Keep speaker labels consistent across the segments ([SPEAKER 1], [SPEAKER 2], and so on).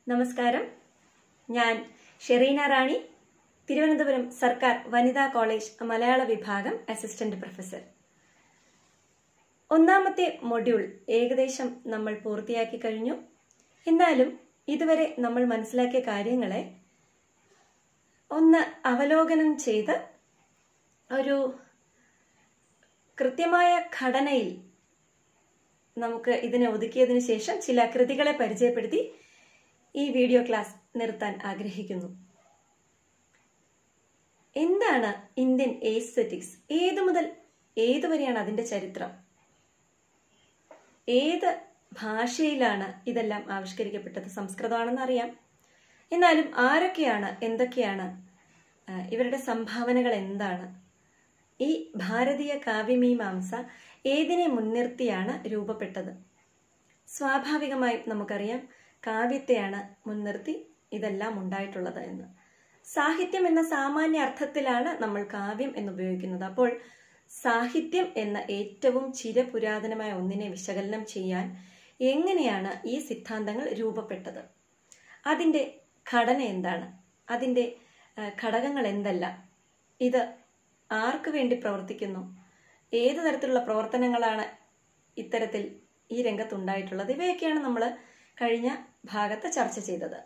[SPEAKER 1] നമസ്കാരം ഞാൻ ഷെറീന റാണി തിരുവനന്തപുരം സർക്കാർ വനിതാ കോളേജ് മലയാള വിഭാഗം അസിസ്റ്റന്റ് പ്രൊഫസർ ഒന്നാമത്തെ മൊഡ്യൂൾ ഏകദേശം നമ്മൾ പൂർത്തിയാക്കി കഴിഞ്ഞു എന്നാലും ഇതുവരെ നമ്മൾ മനസ്സിലാക്കിയ കാര്യങ്ങളെ ഒന്ന് അവലോകനം ചെയ്ത് ഒരു കൃത്യമായ ഘടനയിൽ നമുക്ക് ഇതിനെ ഒതുക്കിയതിനു ശേഷം ചില കൃതികളെ പരിചയപ്പെടുത്തി ഈ വീഡിയോ ക്ലാസ് നിർത്താൻ ആഗ്രഹിക്കുന്നു എന്താണ് ഇന്ത്യൻ എസ്തെറ്റിക്സ് ഏതു മുതൽ ഏതുവരെയാണ് അതിന്റെ ചരിത്രം ഏത് ഭാഷയിലാണ് ഇതെല്ലാം ആവിഷ്കരിക്കപ്പെട്ടത് സംസ്കൃതമാണെന്ന് അറിയാം എന്നാലും ആരൊക്കെയാണ് എന്തൊക്കെയാണ് ആ, ഇവരുടെ സംഭാവനകൾ എന്താണ് ഈ ഭാരതീയ കാവ്യമീമാംസ ഏതിനെ മുൻനിർത്തിയാണ് രൂപപ്പെട്ടത് സ്വാഭാവികമായും നമുക്കറിയാം കാവ്യത്തെയാണ് മുൻനിർത്തി ഇതെല്ലാം ഉണ്ടായിട്ടുള്ളത് എന്ന് സാഹിത്യം എന്ന സാമാന്യ അർത്ഥത്തിലാണ് നമ്മൾ കാവ്യം എന്ന് ഉപയോഗിക്കുന്നത് അപ്പോൾ സാഹിത്യം എന്ന ഏറ്റവും ചിരപുരാതനമായ ഒന്നിനെ വിശകലനം ചെയ്യാൻ എങ്ങനെയാണ് ഈ സിദ്ധാന്തങ്ങൾ രൂപപ്പെട്ടത് അതിൻ്റെ ഘടന എന്താണ് അതിൻ്റെ ആ, ഘടകങ്ങൾ എന്തെല്ലാം ഇത് ആർക്കു വേണ്ടി പ്രവർത്തിക്കുന്നു ഏത് തരത്തിലുള്ള പ്രവർത്തനങ്ങളാണ് ഇത്തരത്തിൽ ഈ രംഗത്തുണ്ടായിട്ടുള്ളത് ഇവയൊക്കെയാണ് നമ്മൾ കഴിഞ്ഞ ഭാഗത്ത് ചർച്ച ചെയ്തത്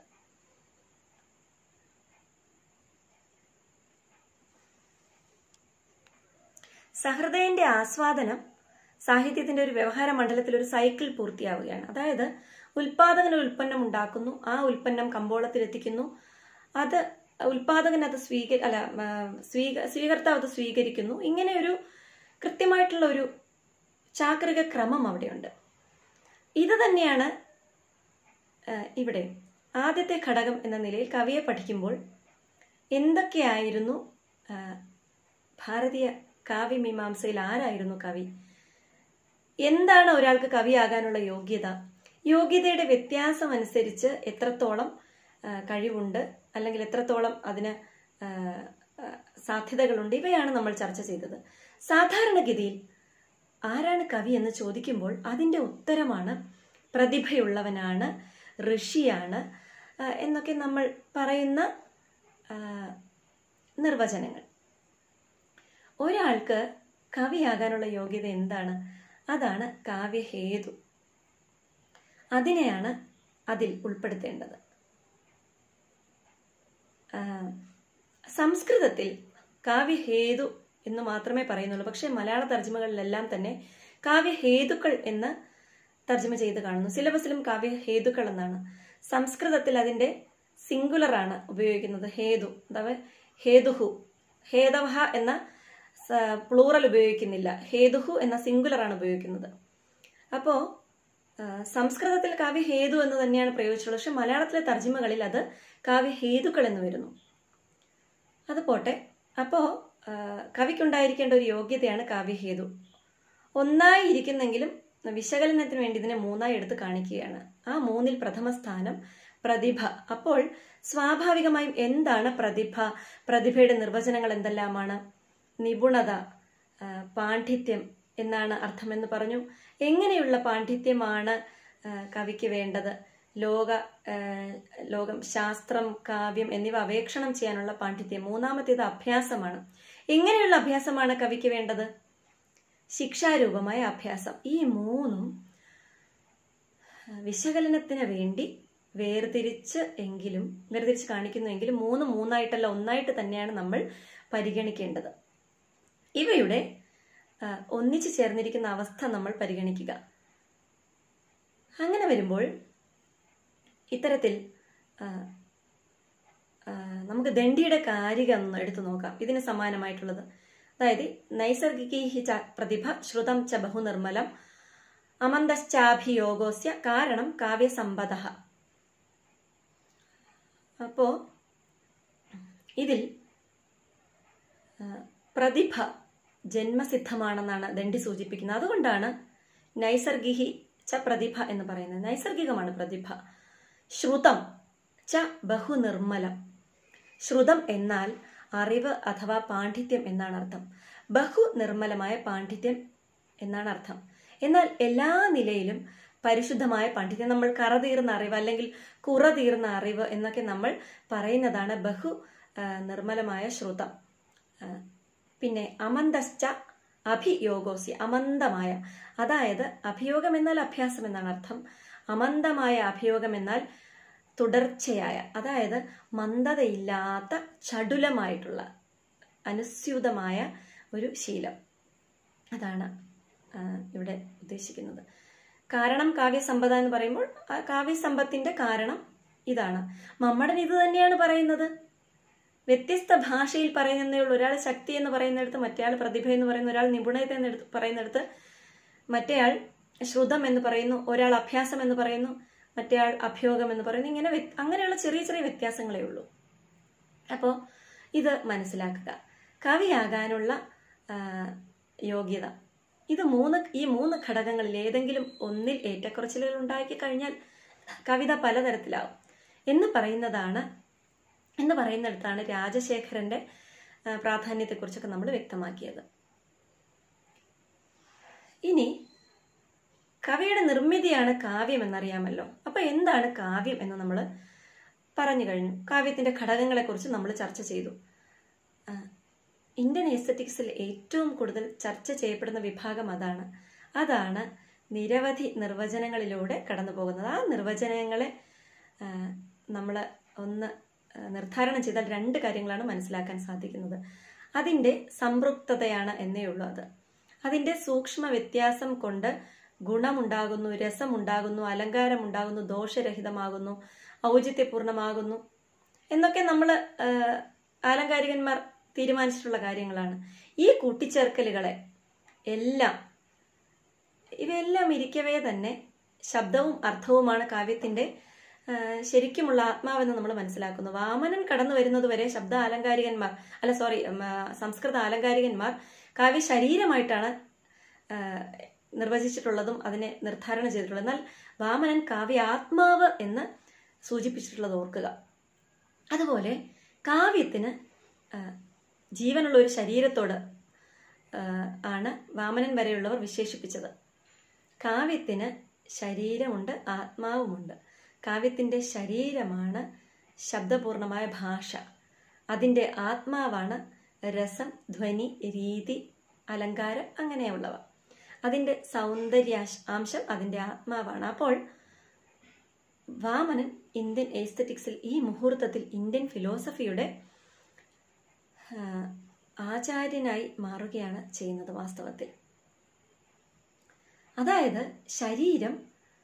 [SPEAKER 1] സഹൃദയന്റെ ആസ്വാദനം സാഹിത്യത്തിന്റെ ഒരു വ്യവഹാര മണ്ഡലത്തിൽ ഒരു സൈക്കിൾ പൂർത്തിയാവുകയാണ് അതായത് ഉൽപാദകൻ ഒരു ഉൽപ്പന്നം ഉണ്ടാക്കുന്നു ആ ഉൽപ്പന്നം കമ്പോളത്തിൽ എത്തിക്കുന്നു അത് ഉൽപാദകൻ അത് സ്വീക അല്ല ആ, സ്വീക സ്വീകർത്താവ് അത് സ്വീകരിക്കുന്നു ഇങ്ങനെ ഒരു കൃത്യമായിട്ടുള്ള ഒരു ചാക്രിക ക്രമം അവിടെയുണ്ട് ഇത് തന്നെയാണ് ആ, ഇവിടെ ആദ്യത്തെ ഘടകം എന്ന നിലയിൽ കവിയെ പഠിക്കുമ്പോൾ എന്തൊക്കെയായിരുന്നു ആ, ഭാരതീയ കാവ്യമീമാംസയിൽ ആരായിരുന്നു കവി എന്താണ് ഒരാൾക്ക് കവിയാകാനുള്ള യോഗ്യത യോഗ്യതയുടെ വ്യത്യാസം അനുസരിച്ച് എത്രത്തോളം ആ, കഴിവുണ്ട് അല്ലെങ്കിൽ എത്രത്തോളം അതിന് ആ, ആ, സാധ്യതകളുണ്ട് ഇവയാണ് നമ്മൾ ചർച്ച ചെയ്തത് സാധാരണഗതിയിൽ ആരാണ് കവി എന്ന് ചോദിക്കുമ്പോൾ അതിൻ്റെ ഉത്തരമാണ് പ്രതിഭയുള്ളവനാണ് ഋഷിയാണ് ആ, എന്നൊക്കെ നമ്മൾ പറയുന്ന ആ, നിർവചനങ്ങൾ ഒരാൾക്ക് കവിയാകാനുള്ള യോഗ്യത എന്താണ് അതാണ് കാവ്യഹേതു അതിനെയാണ് അതിൽ ഉൾപ്പെടുത്തേണ്ടത് ആ, സംസ്കൃതത്തിൽ കാവ്യഹേതു എന്ന് മാത്രമേ പറയുന്നുള്ളൂ പക്ഷേ മലയാള തർജ്ജമകളിലെല്ലാം തന്നെ കാവ്യഹേതുക്കൾ എന്ന് തർജ്ജമ ചെയ്ത് കാണുന്നു സിലബസിലും കാവ്യഹേതുക്കൾ എന്നാണ് സംസ്കൃതത്തിൽ അതിന്റെ സിംഗുലർ ആണ് ഉപയോഗിക്കുന്നത് ഹേതു അഥവാ ഹേതുഹു ഹേതവഹ എന്ന പ്ലൂറൽ ഉപയോഗിക്കുന്നില്ല ഹേതുഹു എന്ന സിംഗുലർ ആണ് ഉപയോഗിക്കുന്നത് അപ്പോൾ സംസ്കൃതത്തിൽ കാവ്യഹേതു എന്ന് തന്നെയാണ് പ്രയോഗിച്ചിട്ടുള്ളത് പക്ഷെ മലയാളത്തിലെ തർജ്ജിമകളിൽ അത് കാവ്യഹേതുക്കൾ എന്ന് വരുന്നു അത് പോട്ടെ അപ്പോൾ കവിക്കുണ്ടായിരിക്കേണ്ട ഒരു യോഗ്യതയാണ് കാവ്യഹേതു ഒന്നായി ഇരിക്കുന്നെങ്കിലും വിശകലനത്തിന് വേണ്ടി ഇതിനെ മൂന്നായി എടുത്ത് കാണിക്കുകയാണ് ആ മൂന്നിൽ പ്രഥമ സ്ഥാനം പ്രതിഭ അപ്പോൾ സ്വാഭാവികമായും എന്താണ് പ്രതിഭ പ്രതിഭയുടെ നിർവചനങ്ങൾ എന്തെല്ലാമാണ് നിപുണത ആ, പാണ്ഡിത്യം എന്നാണ് അർത്ഥമെന്ന് പറഞ്ഞു എങ്ങനെയുള്ള പാണ്ഡിത്യമാണ് ആ, കവിക്ക് വേണ്ടത് ലോക ആ, ലോകം ശാസ്ത്രം കാവ്യം എന്നിവ അപേക്ഷണം ചെയ്യാനുള്ള പാണ്ഡിത്യം മൂന്നാമത്തേത് അഭ്യാസമാണ് എങ്ങനെയുള്ള അഭ്യാസമാണ് കവിക്ക് വേണ്ടത് ശിക്ഷാരൂപമായ അഭ്യാസം ഈ മൂന്നും വിശകലനത്തിന് വേണ്ടി വേർതിരിച്ച് എങ്കിലും വേർതിരിച്ച് കാണിക്കുന്നുവെങ്കിലും മൂന്ന് മൂന്നായിട്ടല്ല ഒന്നായിട്ട് തന്നെയാണ് നമ്മൾ പരിഗണിക്കേണ്ടത് ഇവയുടെ ആ, ഒന്നിച്ചു ചേർന്നിരിക്കുന്ന അവസ്ഥ നമ്മൾ പരിഗണിക്കുക അങ്ങനെ വരുമ്പോൾ ഇത്തരത്തിൽ ആ, ആ, നമുക്ക് ദണ്ഡിയുടെ കാരിക ഒന്ന് എടുത്തു നോക്കാം ഇതിന് സമാനമായിട്ടുള്ളത് അതായത് നൈസർഗികീ ച പ്രതിഭ ശ്രുതം ച ബഹുനിർമ്മലം അമന്തശ്ചാഭിയോഗോസ്യ കാരണം കാവ്യസമ്പത അപ്പോ ഇതിൽ ആ, പ്രതിഭ ജന്മസിദ്ധമാണെന്നാണ് ദണ്ഡി സൂചിപ്പിക്കുന്നത് അതുകൊണ്ടാണ് നൈസർഗിഹി ച പ്രതിഭ എന്ന് പറയുന്നത് നൈസർഗികമാണ് പ്രതിഭ ശ്രുതം ച ബഹുനിർമ്മലം ശ്രുതം എന്നാൽ അറിവ് അഥവാ പാണ്ഡിത്യം എന്നാണ് അർത്ഥം ബഹു നിർമ്മലമായ പാണ്ഡിത്യം എന്നാണ് അർത്ഥം എന്നാൽ എല്ലാ നിലയിലും പരിശുദ്ധമായ പണ്ഡിതൻ നമ്മൾ കറതീർന്ന അറിവ് അല്ലെങ്കിൽ കുറ തീർന്ന അറിവ് എന്നൊക്കെ നമ്മൾ പറയുന്നതാണ് ബഹു ആ, നിർമ്മലമായ ശ്രുതം ആ, പിന്നെ അമന്തശ്ച അഭിയോഗോസി അമന്തമായ അതായത് അഭിയോഗം എന്നാൽ അഭ്യാസം എന്നാണ് അർത്ഥം അമന്തമായ അഭിയോഗം എന്നാൽ തുടർച്ചയായ അതായത് മന്ദതയില്ലാത്ത ചടുലമായിട്ടുള്ള അനുസ്യൂതമായ ഒരു ശീലം അതാണ് ആ, ഇവിടെ ഉദ്ദേശിക്കുന്നത് കാരണം കാവ്യസമ്പത എന്ന് പറയുമ്പോൾ ആ കാവ്യസമ്പത്തിന്റെ കാരണം ഇതാണ് മമ്മടൻ ഇത് തന്നെയാണ് പറയുന്നത് വ്യത്യസ്ത ഭാഷയിൽ പറയുന്നതേ ഉള്ളൂ ഒരാൾ ശക്തി എന്ന് പറയുന്നിടത്ത് മറ്റേയാൾ പ്രതിഭ എന്ന് പറയുന്ന ഒരാൾ നിപുണത എന്ന് എടുത്ത് പറയുന്നിടത്ത് മറ്റേയാൾ ശ്രുതം എന്ന് പറയുന്നു ഒരാൾ അഭ്യാസം എന്ന് പറയുന്നു മറ്റേയാൾ അഭ്യോഗം എന്ന് പറയുന്നു ഇങ്ങനെ വ്യ- അങ്ങനെയുള്ള ചെറിയ ചെറിയ വ്യത്യാസങ്ങളേ ഉള്ളൂ അപ്പോൾ ഇത് മനസ്സിലാക്കുക കവിയാകാനുള്ള ആ, യോഗ്യത ഇത് മൂന്ന് ഈ മൂന്ന് ഘടകങ്ങളിൽ ഏതെങ്കിലും ഒന്നിൽ ഏറ്റക്കുറച്ചിലുകൾ ഉണ്ടാക്കി കഴിഞ്ഞാൽ കവിത പലതരത്തിലാവും എന്ന് പറയുന്നതാണ് എന്ന് പറയുന്നിടത്താണ് രാജശേഖരന്റെ ആ, പ്രാധാന്യത്തെക്കുറിച്ചൊക്കെ നമ്മൾ വ്യക്തമാക്കിയത് ഇനി കവിയുടെ നിർമ്മിതിയാണ് കാവ്യം എന്നറിയാമല്ലോ അപ്പൊ എന്താണ് കാവ്യം എന്ന് നമ്മൾ പറഞ്ഞു കഴിഞ്ഞു കാവ്യത്തിന്റെ ഘടകങ്ങളെക്കുറിച്ച് നമ്മൾ ചർച്ച ചെയ്തു ആ, ഇന്ത്യൻ എസ്തറ്റിക്സിൽ ഏറ്റവും കൂടുതൽ ചർച്ച ചെയ്യപ്പെടുന്ന വിഭാഗം അതാണ് അതാണ് നിരവധി നിർവചനങ്ങളിലൂടെ കടന്നു പോകുന്നത് ആ നിർവചനങ്ങളെ നമ്മൾ ഒന്ന് ആ, നിർദ്ധാരണം ചെയ്താൽ രണ്ട് കാര്യങ്ങളാണ് മനസ്സിലാക്കാൻ സാധിക്കുന്നത് അതിൻ്റെ സംപൃക്തതയാണ് എന്നേ ഉള്ളൂ അത് അതിൻ്റെ സൂക്ഷ്മ വ്യത്യാസം കൊണ്ട് ഗുണമുണ്ടാകുന്നു രസമുണ്ടാകുന്നു അലങ്കാരമുണ്ടാകുന്നു ദോഷരഹിതമാകുന്നു ഔചിത്യപൂർണമാകുന്നു എന്നൊക്കെ നമ്മൾ ആലങ്കാരികന്മാർ തീരുമാനിച്ചിട്ടുള്ള കാര്യങ്ങളാണ് ഈ കൂട്ടിച്ചേർക്കലുകളെ എല്ലാം ഇവയെല്ലാം ഇരിക്കവേ തന്നെ ശബ്ദവും അർത്ഥവുമാണ് കാവ്യത്തിന്റെ ആ, ശരിക്കുമുള്ള ആത്മാവെന്ന് നമ്മൾ മനസ്സിലാക്കുന്നു വാമനൻ കടന്നു വരുന്നത് വരെ ശബ്ദ ആലങ്കാരികന്മാർ അല്ല സോറി സംസ്കൃത ആലങ്കാരികന്മാർ കാവ്യ ശരീരമായിട്ടാണ് ആ, നിർവചിച്ചിട്ടുള്ളതും അതിനെ നിർദ്ധാരണം ചെയ്തിട്ടുള്ളത് എന്നാൽ വാമനൻ കാവ്യ ആത്മാവ് എന്ന് സൂചിപ്പിച്ചിട്ടുള്ളത് ഓർക്കുക അതുപോലെ കാവ്യത്തിന് ആ, ജീവനുള്ള ഒരു ശരീരത്തോട് ആ, ആണ് വാമനൻ വരെയുള്ളവർ വിശേഷിപ്പിച്ചത് കാവ്യത്തിന് ശരീരമുണ്ട് ആത്മാവുമുണ്ട് കാവ്യത്തിൻ്റെ ശരീരമാണ് ശബ്ദപൂർണമായ ഭാഷ അതിൻ്റെ ആത്മാവാണ് രസം ധ്വനി രീതി അലങ്കാരം അങ്ങനെയുള്ളവ അതിൻ്റെ സൗന്ദര്യാശ അംശം അതിൻ്റെ ആത്മാവാണ് അപ്പോൾ വാമനൻ ഇന്ത്യൻ എസ്തറ്റിക്സിൽ ഈ മുഹൂർത്തത്തിൽ ഇന്ത്യൻ ഫിലോസഫിയുടെ ആ, ആചാര്യനായി മാറുകയാണ് ചെയ്യുന്നത് വാസ്തവത്തിൽ അതായത് ശരീരം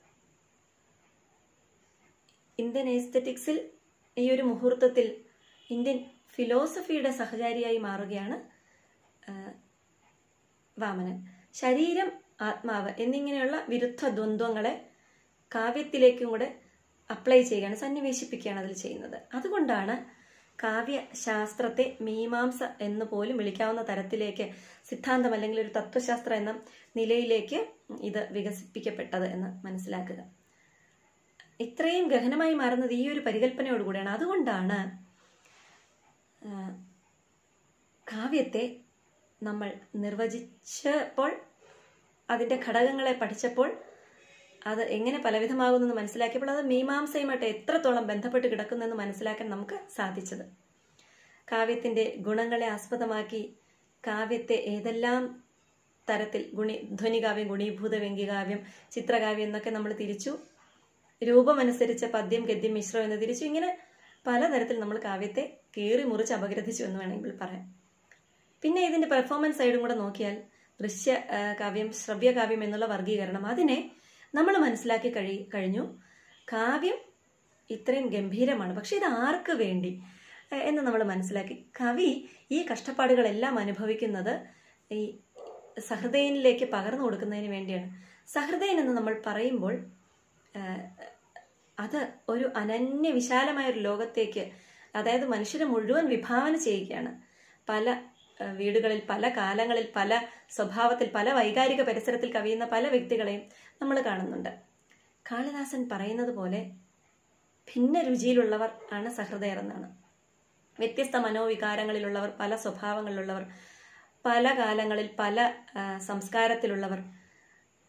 [SPEAKER 1] ഇന്ത്യൻ എസ്തറ്റിക്സിൽ ഈ ഒരു മുഹൂർത്തത്തിൽ ഇന്ത്യൻ ഫിലോസഫിയുടെ സഹചാരിയായി മാറുകയാണ് ആ, വാമനൻ ശരീരം ആത്മാവ് എന്നിങ്ങനെയുള്ള വിരുദ്ധ ദ്വന്ദ്വങ്ങളെ കാവ്യത്തിലേക്കും കൂടെ അപ്ലൈ ചെയ്യുകയാണ് സന്നിവേശിപ്പിക്കുകയാണ് അതിൽ ചെയ്യുന്നത് അതുകൊണ്ടാണ് കാവ്യശാസ്ത്രത്തെ മീമാംസ എന്ന് പോലും വിളിക്കാവുന്ന തരത്തിലേക്ക് സിദ്ധാന്തം അല്ലെങ്കിൽ ഒരു തത്വശാസ്ത്രം എന്ന നിലയിലേക്ക് ഇത് വികസിപ്പിക്കപ്പെട്ടത് എന്ന് മനസ്സിലാക്കുക ഇത്രയും ഗഹനമായി മാറുന്നത് ഈ ഒരു പരികല്പനയോടുകൂടിയാണ് അതുകൊണ്ടാണ് ആ, കാവ്യത്തെ നമ്മൾ നിർവചിച്ചപ്പോൾ അതിൻ്റെ ഘടകങ്ങളെ പഠിച്ചപ്പോൾ അത് എങ്ങനെ പലവിധമാകുന്നെന്ന് മനസ്സിലാക്കിയപ്പോൾ അത് മീമാംസയുമായിട്ട് എത്രത്തോളം ബന്ധപ്പെട്ട് കിടക്കുന്നെന്ന് മനസ്സിലാക്കാൻ നമുക്ക് സാധിച്ചത് കാവ്യത്തിൻ്റെ ഗുണങ്ങളെ ആസ്പദമാക്കി കാവ്യത്തെ ഏതെല്ലാം തരത്തിൽ ഗുണി ധ്വനികാവ്യം ഗുണീഭൂത വ്യംഗ്യകാവ്യം ചിത്രകാവ്യം എന്നൊക്കെ നമ്മൾ തിരിച്ചു രൂപമനുസരിച്ച പദ്യം ഗദ്യം മിശ്രം എന്ന് തിരിച്ചു ഇങ്ങനെ പലതരത്തിൽ നമ്മൾ കാവ്യത്തെ കീറി മുറിച്ച് അപഗ്രഥിച്ചു എന്ന് വേണമെങ്കിൽ പറയാം പിന്നെ ഇതിന്റെ പെർഫോമൻസ് സൈഡും കൂടെ നോക്കിയാൽ ദൃശ്യ ആ, കാവ്യം ശ്രവ്യ കാവ്യം എന്നുള്ള വർഗീകരണം അതിനെ നമ്മൾ മനസ്സിലാക്കി കഴി കഴിഞ്ഞു കാവ്യം ഇത്രയും ഗംഭീരമാണ് പക്ഷെ ഇത് ആർക്ക് വേണ്ടി ആ, എന്ന് നമ്മൾ മനസ്സിലാക്കി കവി ഈ കഷ്ടപ്പാടുകളെല്ലാം അനുഭവിക്കുന്നത് ഈ സഹൃദയനിലേക്ക് പകർന്നു കൊടുക്കുന്നതിന് വേണ്ടിയാണ് സഹൃദയൻ എന്ന് നമ്മൾ പറയുമ്പോൾ ആ, അത് ഒരു അനന്യ വിശാലമായ ഒരു ലോകത്തേക്ക് അതായത് മനുഷ്യരെ മുഴുവൻ വിഭാവന ചെയ്യുകയാണ് പല ആ, വീടുകളിൽ പല കാലങ്ങളിൽ പല സ്വഭാവത്തിൽ പല വൈകാരിക പരിസരത്തിൽ കവിയുന്ന പല വ്യക്തികളെയും നമ്മൾ കാണുന്നുണ്ട് കാളിദാസൻ പറയുന്നത് പോലെ ഭിന്ന രുചിയിലുള്ളവർ ആണ് സഹൃദയർ എന്നാണ് വ്യത്യസ്ത മനോവികാരങ്ങളിലുള്ളവർ പല സ്വഭാവങ്ങളിലുള്ളവർ പല കാലങ്ങളിൽ പല ആ, സംസ്കാരത്തിലുള്ളവർ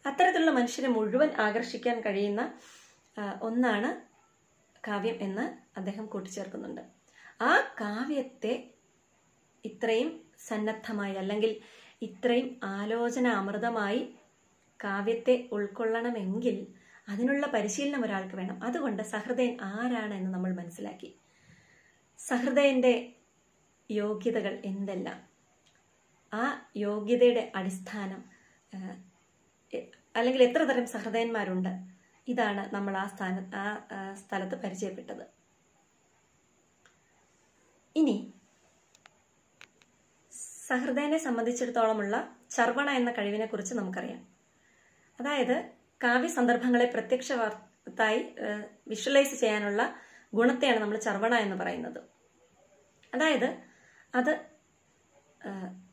[SPEAKER 1] അത്തരത്തിലുള്ള മനുഷ്യരെ മുഴുവൻ ആകർഷിക്കാൻ കഴിയുന്ന ആ, ഒന്നാണ് കാവ്യം എന്ന് അദ്ദേഹം കൂട്ടിച്ചേർക്കുന്നുണ്ട് ആ കാവ്യത്തെ ഇത്രയും സന്നദ്ധമായി അല്ലെങ്കിൽ ഇത്രയും ആലോചന അമൃതമായി കാവ്യത്തെ ഉൾക്കൊള്ളണമെങ്കിൽ അതിനുള്ള പരിശീലനം ഒരാൾക്ക് വേണം അതുകൊണ്ട് സഹൃദയൻ ആരാണ് എന്ന് നമ്മൾ മനസ്സിലാക്കി സഹൃദയന്റെ യോഗ്യതകൾ എന്തെല്ലാം ആ യോഗ്യതയുടെ അടിസ്ഥാനം ആ, എ- അല്ലെങ്കിൽ എത്ര തരം സഹൃദയന്മാരുണ്ട് ഇതാണ് നമ്മൾ ആ സ്ഥാന ആ ആ, സ്ഥലത്ത് പരിചയപ്പെട്ടത് ഇനി സഹൃദയനെ സംബന്ധിച്ചിടത്തോളമുള്ള ചർവണ എന്ന കഴിവിനെ കുറിച്ച് നമുക്കറിയാം അതായത് കാവ്യ സന്ദർഭങ്ങളെ പ്രത്യക്ഷത്തായി വിഷ്വലൈസ് ചെയ്യാനുള്ള ഗുണത്തെയാണ് നമ്മൾ ചർവണ എന്ന് പറയുന്നത് അതായത് അത് ആ,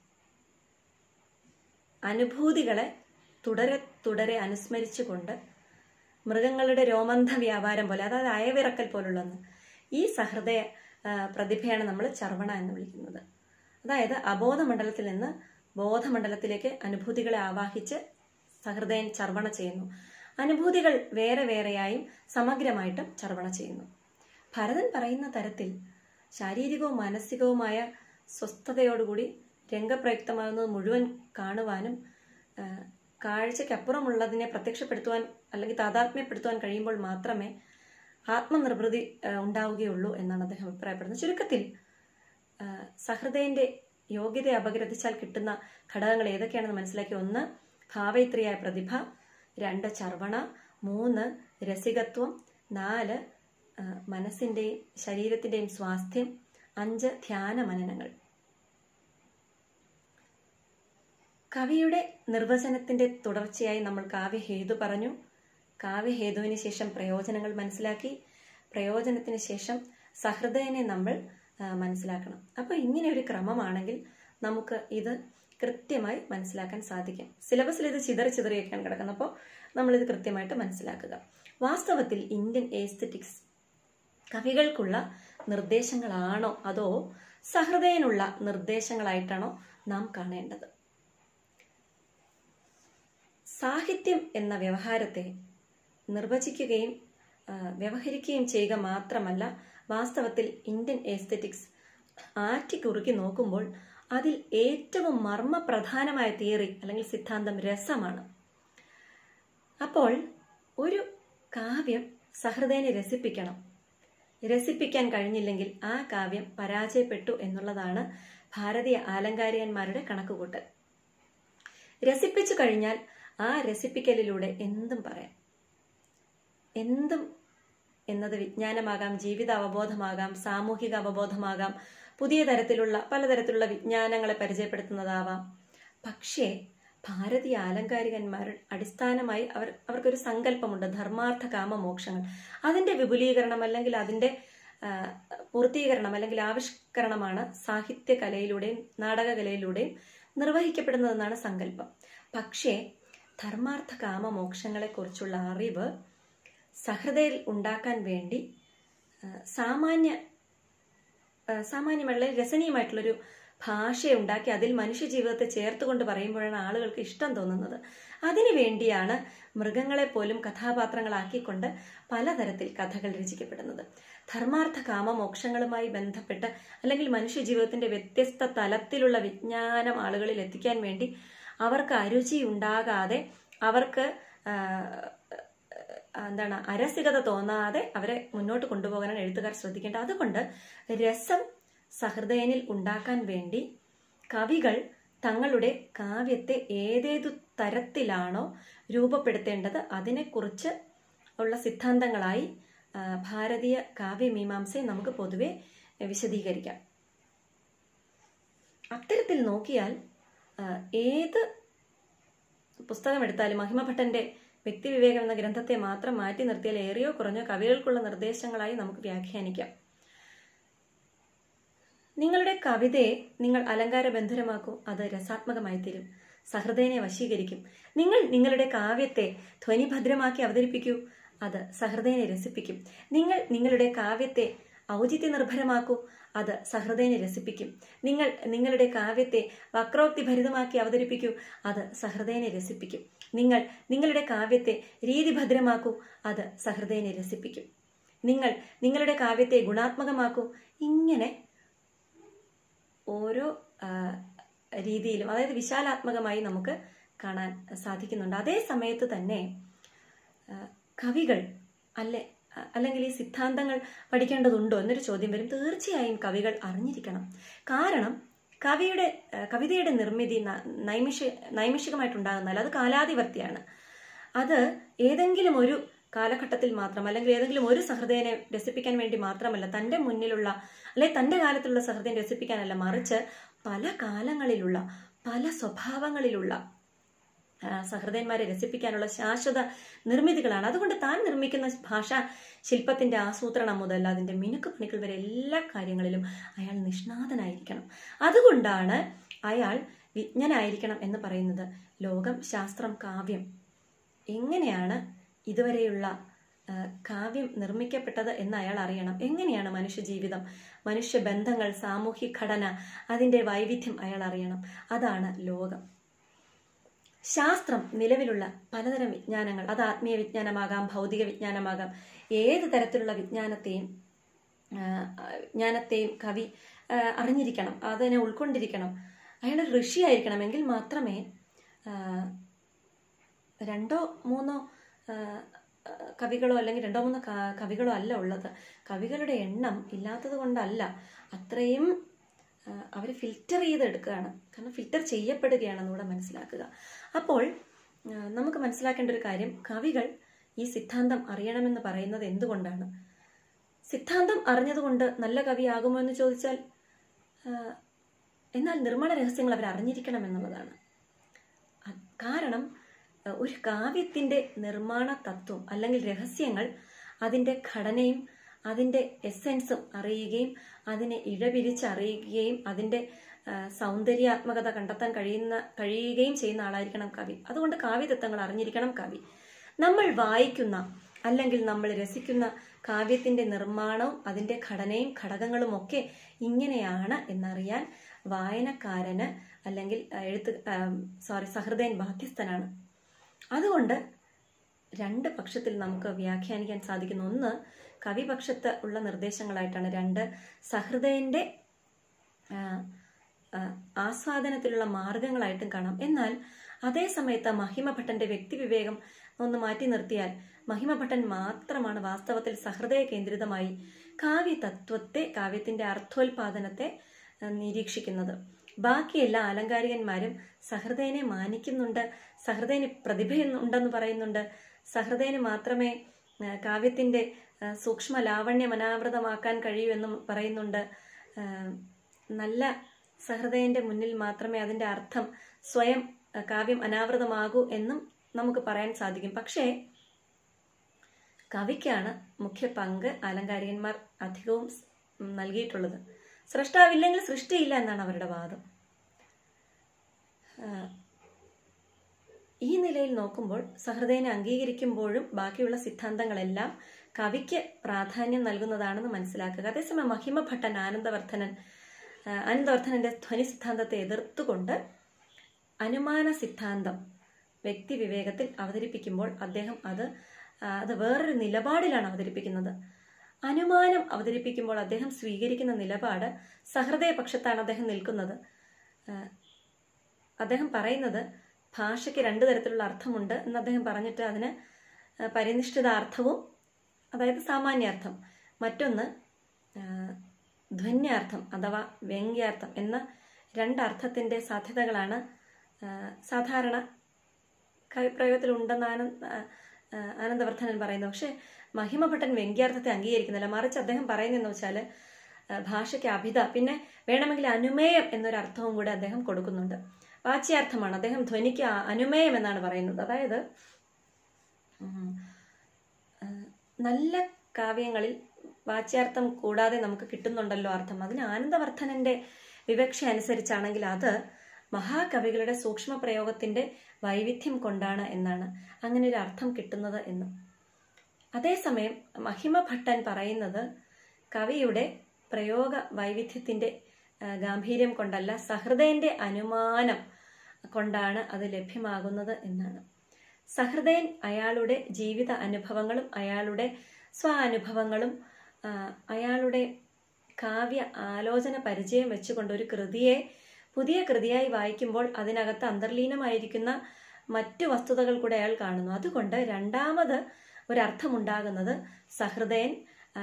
[SPEAKER 1] അനുഭൂതികളെ തുടരെ തുടരെ അനുസ്മരിച്ചുകൊണ്ട് മൃഗങ്ങളുടെ രോമന്ധ വ്യാപാരം പോലെ അതായത് അയവിറക്കൽ പോലുള്ളൊന്ന് ഈ സഹൃദയ ആ, പ്രതിഭയാണ് നമ്മൾ ചർവണ എന്ന് വിളിക്കുന്നത് അതായത് അബോധമണ്ഡലത്തിൽ നിന്ന് ബോധമണ്ഡലത്തിലേക്ക് അനുഭൂതികളെ ആവാഹിച്ച് സഹൃദയൻ ചർവണ ചെയ്യുന്നു അനുഭൂതികൾ വേറെ വേറെയായും സമഗ്രമായിട്ടും ചർവണ ചെയ്യുന്നു ഭരതൻ പറയുന്ന തരത്തിൽ ശാരീരികവും മാനസികവുമായ സ്വസ്ഥതയോടുകൂടി രംഗപ്രയുക്തമാകുന്നത് മുഴുവൻ കാണുവാനും ആ, കാഴ്ചയ്ക്കപ്പുറമുള്ളതിനെ പ്രത്യക്ഷപ്പെടുത്തുവാൻ അല്ലെങ്കിൽ താതാത്മ്യപ്പെടുത്തുവാൻ കഴിയുമ്പോൾ മാത്രമേ ആത്മനിർവൃതി ആ, ഉണ്ടാവുകയുള്ളൂ എന്നാണ് അദ്ദേഹം അഭിപ്രായപ്പെടുന്നത് ചുരുക്കത്തിൽ ആ, സഹൃദയന്റെ യോഗ്യത അപഗ്രഥിച്ചാൽ കിട്ടുന്ന ഘടകങ്ങൾ ഏതൊക്കെയാണെന്ന് മനസ്സിലാക്കി ഒന്ന് ഭാവയിത്രിയായ പ്രതിഭ രണ്ട് ചർവണ മൂന്ന് രസികത്വം നാല് ആ, മനസ്സിന്റെയും ശരീരത്തിന്റെയും സ്വാസ്ഥ്യം അഞ്ച് ധ്യാന മനനങ്ങൾ കവിയുടെ നിർവചനത്തിന്റെ തുടർച്ചയായി നമ്മൾ കാവ്യഹേതു പറഞ്ഞു കാവ്യഹേതുവിന് ശേഷം പ്രയോജനങ്ങൾ മനസ്സിലാക്കി പ്രയോജനത്തിന് ശേഷം സഹൃദയനെ നമ്മൾ ആ, മനസ്സിലാക്കണം അപ്പോൾ ഇങ്ങനെ ഒരു ക്രമമാണെങ്കിൽ നമുക്ക് ഇത് കൃത്യമായി മനസ്സിലാക്കാൻ സാധിക്കും സിലബസിൽ ഇത് ചിതറി ചിതറിയൊക്കെയാണ് കിടക്കുന്നത് അപ്പോൾ നമ്മളിത് കൃത്യമായിട്ട് മനസ്സിലാക്കുക വാസ്തവത്തിൽ ഇന്ത്യൻ ഏസ്തറ്റിക്സ് കവികൾക്കുള്ള നിർദ്ദേശങ്ങളാണോ അതോ സഹൃദയനുള്ള നിർദ്ദേശങ്ങളായിട്ടാണോ നാം കാണേണ്ടത് സാഹിത്യം എന്ന വ്യവഹാരത്തെ നിർവചിക്കുകയും ആ, വ്യവഹരിക്കുകയും ചെയ്യുക മാത്രമല്ല വാസ്തവത്തിൽ ഇന്ത്യൻ എസ്തറ്റിക്സ് ആറ്റിക്കുറുക്കി നോക്കുമ്പോൾ അതിൽ ഏറ്റവും മർമ്മപ്രധാനമായ തിയറി അല്ലെങ്കിൽ സിദ്ധാന്തം രസമാണ് അപ്പോൾ ഒരു കാവ്യം സഹൃദയനെ രസിപ്പിക്കണം രസിപ്പിക്കാൻ കഴിഞ്ഞില്ലെങ്കിൽ ആ കാവ്യം പരാജയപ്പെട്ടു എന്നുള്ളതാണ് ഭാരതീയ ആലങ്കാരികന്മാരുടെ കണക്കുകൂട്ടൽ രസിപ്പിച്ചു കഴിഞ്ഞാൽ ആ രസിപ്പിക്കലിലൂടെ എന്തും പറയാം എന്തും എന്നത് വിജ്ഞാനമാകാം ജീവിത അവബോധമാകാം സാമൂഹിക അവബോധമാകാം പുതിയ തരത്തിലുള്ള പലതരത്തിലുള്ള വിജ്ഞാനങ്ങളെ പരിചയപ്പെടുത്തുന്നതാവാം പക്ഷേ ഭാരതീയ ആലങ്കാരികന്മാർ അടിസ്ഥാനമായി അവർ അവർക്കൊരു സങ്കല്പമുണ്ട് ധർമാർത്ഥ കാമ മോക്ഷങ്ങൾ അതിന്റെ വിപുലീകരണം അല്ലെങ്കിൽ അതിന്റെ ആ, പൂർത്തീകരണം അല്ലെങ്കിൽ ആവിഷ്കരണമാണ് സാഹിത്യകലയിലൂടെയും നാടകകലയിലൂടെയും നിർവഹിക്കപ്പെടുന്നതെന്നാണ് സങ്കല്പം പക്ഷേ ധർമാർത്ഥ കാമ മോക്ഷങ്ങളെക്കുറിച്ചുള്ള അറിവ് സഹൃദയിൽ ഉണ്ടാക്കാൻ വേണ്ടി ആ, സാമാന്യ ആ, സാമാന്യമുള്ള രസനീയമായിട്ടുള്ളൊരു ഭാഷയുണ്ടാക്കി അതിൽ മനുഷ്യ ജീവിതത്തെ ചേർത്തുകൊണ്ട് പറയുമ്പോഴാണ് ആളുകൾക്ക് ഇഷ്ടം തോന്നുന്നത് അതിനു വേണ്ടിയാണ് മൃഗങ്ങളെ പോലും കഥാപാത്രങ്ങളാക്കിക്കൊണ്ട് പലതരത്തിൽ കഥകൾ രചിക്കപ്പെടുന്നത് ധർമാർത്ഥ കാമ മോക്ഷങ്ങളുമായി ബന്ധപ്പെട്ട് അല്ലെങ്കിൽ മനുഷ്യ ജീവിതത്തിന്റെ വ്യത്യസ്ത തലത്തിലുള്ള വിജ്ഞാനം ആളുകളിൽ എത്തിക്കാൻ വേണ്ടി അവർക്ക് അരുചി ഉണ്ടാകാതെ അവർക്ക് ആ, ആ, എന്താണ് അരസികത തോന്നാതെ അവരെ മുന്നോട്ട് കൊണ്ടുപോകാനാണ് എഴുത്തുകാർ ശ്രദ്ധിക്കേണ്ടത് അതുകൊണ്ട് രസം സഹൃദയനിൽ ഉണ്ടാക്കാൻ വേണ്ടി കവികൾ തങ്ങളുടെ കാവ്യത്തെ ഏതേതു തരത്തിലാണോ രൂപപ്പെടുത്തേണ്ടത് അതിനെക്കുറിച്ച് ഉള്ള സിദ്ധാന്തങ്ങളായി ആ, ഭാരതീയ കാവ്യമീമാംസയെ നമുക്ക് പൊതുവെ വിശദീകരിക്കാം അത്തരത്തിൽ നോക്കിയാൽ ആ, ഏത് പുസ്തകം എടുത്താലും മഹിമഭട്ടന്റെ വ്യക്തിവിവേകം എന്ന ഗ്രന്ഥത്തെ മാത്രം മാറ്റി നിർത്തിയാൽ ഏറിയോ കുറഞ്ഞോ കവികൾക്കുള്ള നിർദ്ദേശങ്ങളായി നമുക്ക് വ്യാഖ്യാനിക്കാം നിങ്ങളുടെ കവിതയെ നിങ്ങൾ അലങ്കാര ബന്ധുരമാക്കൂ അത് രസാത്മകമായി തീരും സഹൃദയനെ വശീകരിക്കും നിങ്ങൾ നിങ്ങളുടെ കാവ്യത്തെ ധ്വനിഭദ്രമാക്കി അവതരിപ്പിക്കൂ അത് സഹൃദയനെ രസിപ്പിക്കും നിങ്ങൾ നിങ്ങളുടെ കാവ്യത്തെ ഔചിത്യ നിർഭരമാക്കൂ അത് സഹൃദയനെ രസിപ്പിക്കും നിങ്ങൾ നിങ്ങളുടെ കാവ്യത്തെ വക്രോക്തി ഭരിതമാക്കി അവതരിപ്പിക്കൂ അത് സഹൃദയനെ രസിപ്പിക്കും നിങ്ങൾ നിങ്ങളുടെ കാവ്യത്തെ രീതിഭദ്രമാക്കൂ അത് സഹൃദയനെ രസിപ്പിക്കും നിങ്ങൾ നിങ്ങളുടെ കാവ്യത്തെ ഗുണാത്മകമാക്കൂ ഇങ്ങനെ ഓരോ ആ, രീതിയിലും അതായത് വിശാലാത്മകമായി നമുക്ക് കാണാൻ സാധിക്കുന്നുണ്ട് അതേ സമയത്ത് തന്നെ ആ, കവികൾ അല്ലെ അ- അല്ലെങ്കിൽ ഈ സിദ്ധാന്തങ്ങൾ പഠിക്കേണ്ടതുണ്ടോ എന്നൊരു ചോദ്യം വരും തീർച്ചയായും കവികൾ അറിഞ്ഞിരിക്കണം കാരണം കവിയുടെ ആ, കവിതയുടെ നിർമ്മിതി ന- നൈമിഷ നൈമിഷികമായിട്ടുണ്ടാകുന്നതല്ല അത് കാലാതിവർത്തിയാണ് അത് ഏതെങ്കിലും ഒരു കാലഘട്ടത്തിൽ മാത്രം അല്ലെങ്കിൽ ഏതെങ്കിലും ഒരു സഹൃദയനെ രസിപ്പിക്കാൻ വേണ്ടി മാത്രമല്ല തൻ്റെ മുന്നിലുള്ള അല്ലെ തൻ്റെ കാലത്തുള്ള സഹൃദയം രസിപ്പിക്കാനല്ല മറിച്ച് പല കാലങ്ങളിലുള്ള പല സ്വഭാവങ്ങളിലുള്ള ആ, സഹൃദയന്മാരെ രസിപ്പിക്കാനുള്ള ശാശ്വത നിർമ്മിതികളാണ് അതുകൊണ്ട് താൻ നിർമ്മിക്കുന്ന ഭാഷാ ശില്പത്തിന്റെ ആസൂത്രണം മുതൽ അതിന്റെ മിനുക്ക് പണികൾ വരെ എല്ലാ കാര്യങ്ങളിലും അയാൾ നിഷ്ണാതനായിരിക്കണം അതുകൊണ്ടാണ് അയാൾ വിജ്ഞനായിരിക്കണം എന്ന് പറയുന്നത് ലോകം ശാസ്ത്രം കാവ്യം എങ്ങനെയാണ് ഇതുവരെയുള്ള ആ, കാവ്യം നിർമ്മിക്കപ്പെട്ടത് എന്ന് അയാൾ അറിയണം എങ്ങനെയാണ് മനുഷ്യജീവിതം മനുഷ്യബന്ധങ്ങൾ സാമൂഹ്യ ഘടന അതിൻ്റെ വൈവിധ്യം അയാൾ അറിയണം അതാണ് ലോകം ശാസ്ത്രം നിലവിലുള്ള പലതരം വിജ്ഞാനങ്ങൾ അത് ആത്മീയ വിജ്ഞാനമാകാം ഭൗതിക വിജ്ഞാനമാകാം ഏത് തരത്തിലുള്ള വിജ്ഞാനത്തെയും ആ, വിജ്ഞാനത്തെയും കവി ആ, അറിഞ്ഞിരിക്കണം അതിനെ ഉൾക്കൊണ്ടിരിക്കണം അയാൾ ഒരു ഋഷിയായിരിക്കണമെങ്കിൽ മാത്രമേ ആ, രണ്ടോ മൂന്നോ ആ, ആ, കവികളോ അല്ലെങ്കിൽ രണ്ടോ മൂന്നോ ക- കവികളോ അല്ല ഉള്ളത് കവികളുടെ എണ്ണം ഇല്ലാത്തത് കൊണ്ടല്ല അത്രയും അവർ ഫിൽറ്റർ ചെയ്തെടുക്കുകയാണ് കാരണം ഫിൽറ്റർ ചെയ്യപ്പെടുകയാണെന്ന് കൂടെ മനസ്സിലാക്കുക അപ്പോൾ ആ, നമുക്ക് മനസ്സിലാക്കേണ്ട ഒരു കാര്യം കവികൾ ഈ സിദ്ധാന്തം അറിയണമെന്ന് പറയുന്നത് എന്തുകൊണ്ടാണ് സിദ്ധാന്തം അറിഞ്ഞതുകൊണ്ട് നല്ല കവിയാകുമോ എന്ന് ചോദിച്ചാൽ ആ, എന്നാൽ നിർമ്മാണ രഹസ്യങ്ങൾ അവർ അറിഞ്ഞിരിക്കണം എന്നുള്ളതാണ് അ- കാരണം അഹ് ഒരു കാവ്യത്തിന്റെ നിർമ്മാണ തത്വം അല്ലെങ്കിൽ രഹസ്യങ്ങൾ അതിന്റെ ഘടനയും അതിന്റെ എസെൻസും അറിയുകയും അതിനെ ഇഴപിരിച്ചറിയുകയും അതിന്റെ ആ, സൗന്ദര്യാത്മകത കണ്ടെത്താൻ കഴിയുന്ന കഴിയുകയും ചെയ്യുന്ന ആളായിരിക്കണം കവി അതുകൊണ്ട് കാവ്യതത്വങ്ങൾ അറിഞ്ഞിരിക്കണം കവി നമ്മൾ വായിക്കുന്ന അല്ലെങ്കിൽ നമ്മൾ രസിക്കുന്ന കാവ്യത്തിന്റെ നിർമ്മാണവും അതിന്റെ ഘടനയും ഘടകങ്ങളും ഒക്കെ ഇങ്ങനെയാണ് എന്നറിയാൻ വായനക്കാരന് അല്ലെങ്കിൽ ആ, എഴുത്ത് സോറി സഹൃദയൻ ബാധ്യസ്ഥനാണ് അതുകൊണ്ട് രണ്ട് പക്ഷത്തിൽ നമുക്ക് വ്യാഖ്യാനിക്കാൻ സാധിക്കുന്ന ഒന്ന് കവിപക്ഷത്ത് ഉള്ള നിർദ്ദേശങ്ങളായിട്ടാണ് രണ്ട് സഹൃദയന്റെ ആ, ആ, ആസ്വാദനത്തിലുള്ള മാർഗങ്ങളായിട്ടും കാണാം എന്നാൽ അതേ സമയത്ത് മഹിമഭട്ടന്റെ വ്യക്തിവിവേകം ഒന്ന് മാറ്റി നിർത്തിയാൽ മഹിമഭട്ടൻ മാത്രമാണ് വാസ്തവത്തിൽ സഹൃദയ കേന്ദ്രിതമായി കാവ്യതത്വത്തെ കാവ്യത്തിന്റെ അർത്ഥോൽപാദനത്തെ ആ, നിരീക്ഷിക്കുന്നത് ബാക്കി എല്ലാ ആലങ്കാരികന്മാരും സഹൃദയനെ മാനിക്കുന്നുണ്ട് സഹൃദയന് പ്രതിഭയുണ്ടെന്ന് പറയുന്നുണ്ട് സഹൃദയന് മാത്രമേ ആ, കാവ്യത്തിന്റെ ആ, സൂക്ഷ്മ ലാവണ്യം അനാവൃതമാക്കാൻ കഴിയൂ എന്നും പറയുന്നുണ്ട് ആ, നല്ല സഹൃദയന്റെ മുന്നിൽ മാത്രമേ അതിന്റെ അർത്ഥം സ്വയം ആ, കാവ്യം അനാവൃതമാകൂ എന്നും നമുക്ക് പറയാൻ സാധിക്കും പക്ഷേ കവിക്കാണ് മുഖ്യ പങ്ക് ആലങ്കാരികന്മാർ അധികവും സ്- ഉം നൽകിയിട്ടുള്ളത് സൃഷ്ടാവില്ലെങ്കിൽ സൃഷ്ടിയില്ല എന്നാണ് അവരുടെ വാദം ആ, ഈ നിലയിൽ നോക്കുമ്പോൾ സഹൃദയനെ അംഗീകരിക്കുമ്പോഴും ബാക്കിയുള്ള സിദ്ധാന്തങ്ങളെല്ലാം കവിക്ക് പ്രാധാന്യം നൽകുന്നതാണെന്ന് മനസ്സിലാക്കുക അതേസമയം മഹിമഭട്ടൻ ആനന്ദവർദ്ധനൻ ആ, ആനന്ദവർദ്ധനന്റെ ധ്വനി സിദ്ധാന്തത്തെ എതിർത്തുകൊണ്ട് അനുമാന സിദ്ധാന്തം വ്യക്തി വിവേകത്തിൽ അവതരിപ്പിക്കുമ്പോൾ അദ്ദേഹം അത് ആ, അത് വേറൊരു നിലപാടിലാണ് അവതരിപ്പിക്കുന്നത് അനുമാനം അവതരിപ്പിക്കുമ്പോൾ അദ്ദേഹം സ്വീകരിക്കുന്ന നിലപാട് സഹൃദയ പക്ഷത്താണ് അദ്ദേഹം നിൽക്കുന്നത് ആ, അദ്ദേഹം പറയുന്നത് ഭാഷയ്ക്ക് രണ്ട് തരത്തിലുള്ള അർത്ഥമുണ്ട് എന്ന് അദ്ദേഹം പറഞ്ഞിട്ട് അതിന് ആ, പരിനിഷ്ഠിത അർത്ഥവും അതായത് സാമാന്യാർത്ഥം മറ്റൊന്ന് ആ, ധ്വന്യാർത്ഥം അഥവാ വ്യംഗ്യാർത്ഥം എന്ന രണ്ടർത്ഥത്തിൻ്റെ സാധ്യതകളാണ് ആ, സാധാരണ കവിപ്രയോഗത്തിൽ ഉണ്ടെന്ന് ആനന്ദ ആ, ആ, ആനന്ദവർദ്ധനൻ പറയുന്നത് പക്ഷേ മഹിമഭട്ടൻ വ്യംഗ്യാർത്ഥത്തെ അംഗീകരിക്കുന്നില്ല മറിച്ച് അദ്ദേഹം പറയുന്നതെന്ന് വെച്ചാൽ ഭാഷയ്ക്ക് അഭിത പിന്നെ വേണമെങ്കിൽ അനുമേയം എന്നൊരു അർത്ഥവും കൂടെ അദ്ദേഹം കൊടുക്കുന്നുണ്ട് വാച്യാർത്ഥമാണ് അദ്ദേഹം ധ്വനിക്ക് അ- അനുമേയം എന്നാണ് പറയുന്നത് അതായത് ഉം, ആ, നല്ല കാവ്യങ്ങളിൽ വാച്യാർത്ഥം കൂടാതെ നമുക്ക് കിട്ടുന്നുണ്ടല്ലോ അർത്ഥം അതിന് ആനന്ദവർദ്ധനന്റെ വിവക്ഷ അനുസരിച്ചാണെങ്കിൽ അത് മഹാകവികളുടെ സൂക്ഷ്മ പ്രയോഗത്തിന്റെ വൈവിധ്യം കൊണ്ടാണ് എന്നാണ് അങ്ങനെ ഒരു അർത്ഥം കിട്ടുന്നത് എന്ന് അതേസമയം മഹിമഭട്ടൻ പറയുന്നത് കവിയുടെ പ്രയോഗ വൈവിധ്യത്തിന്റെ ആ, ഗാംഭീര്യം കൊണ്ടല്ല സഹൃദയന്റെ അനുമാനം കൊണ്ടാണ് അത് ലഭ്യമാകുന്നത് എന്നാണ് സഹൃദയൻ അയാളുടെ ജീവിത അനുഭവങ്ങളും അയാളുടെ സ്വാനുഭവങ്ങളും ആ, അയാളുടെ കാവ്യ ആലോചന പരിചയം വെച്ചുകൊണ്ട് ഒരു കൃതിയെ പുതിയ കൃതിയായി വായിക്കുമ്പോൾ അതിനകത്ത് അന്തർലീനമായിരിക്കുന്ന മറ്റു വസ്തുതകൾ കൂടെ അയാൾ കാണുന്നു അതുകൊണ്ട് രണ്ടാമത് ഒരർത്ഥമുണ്ടാകുന്നത് സഹൃദയൻ ആ,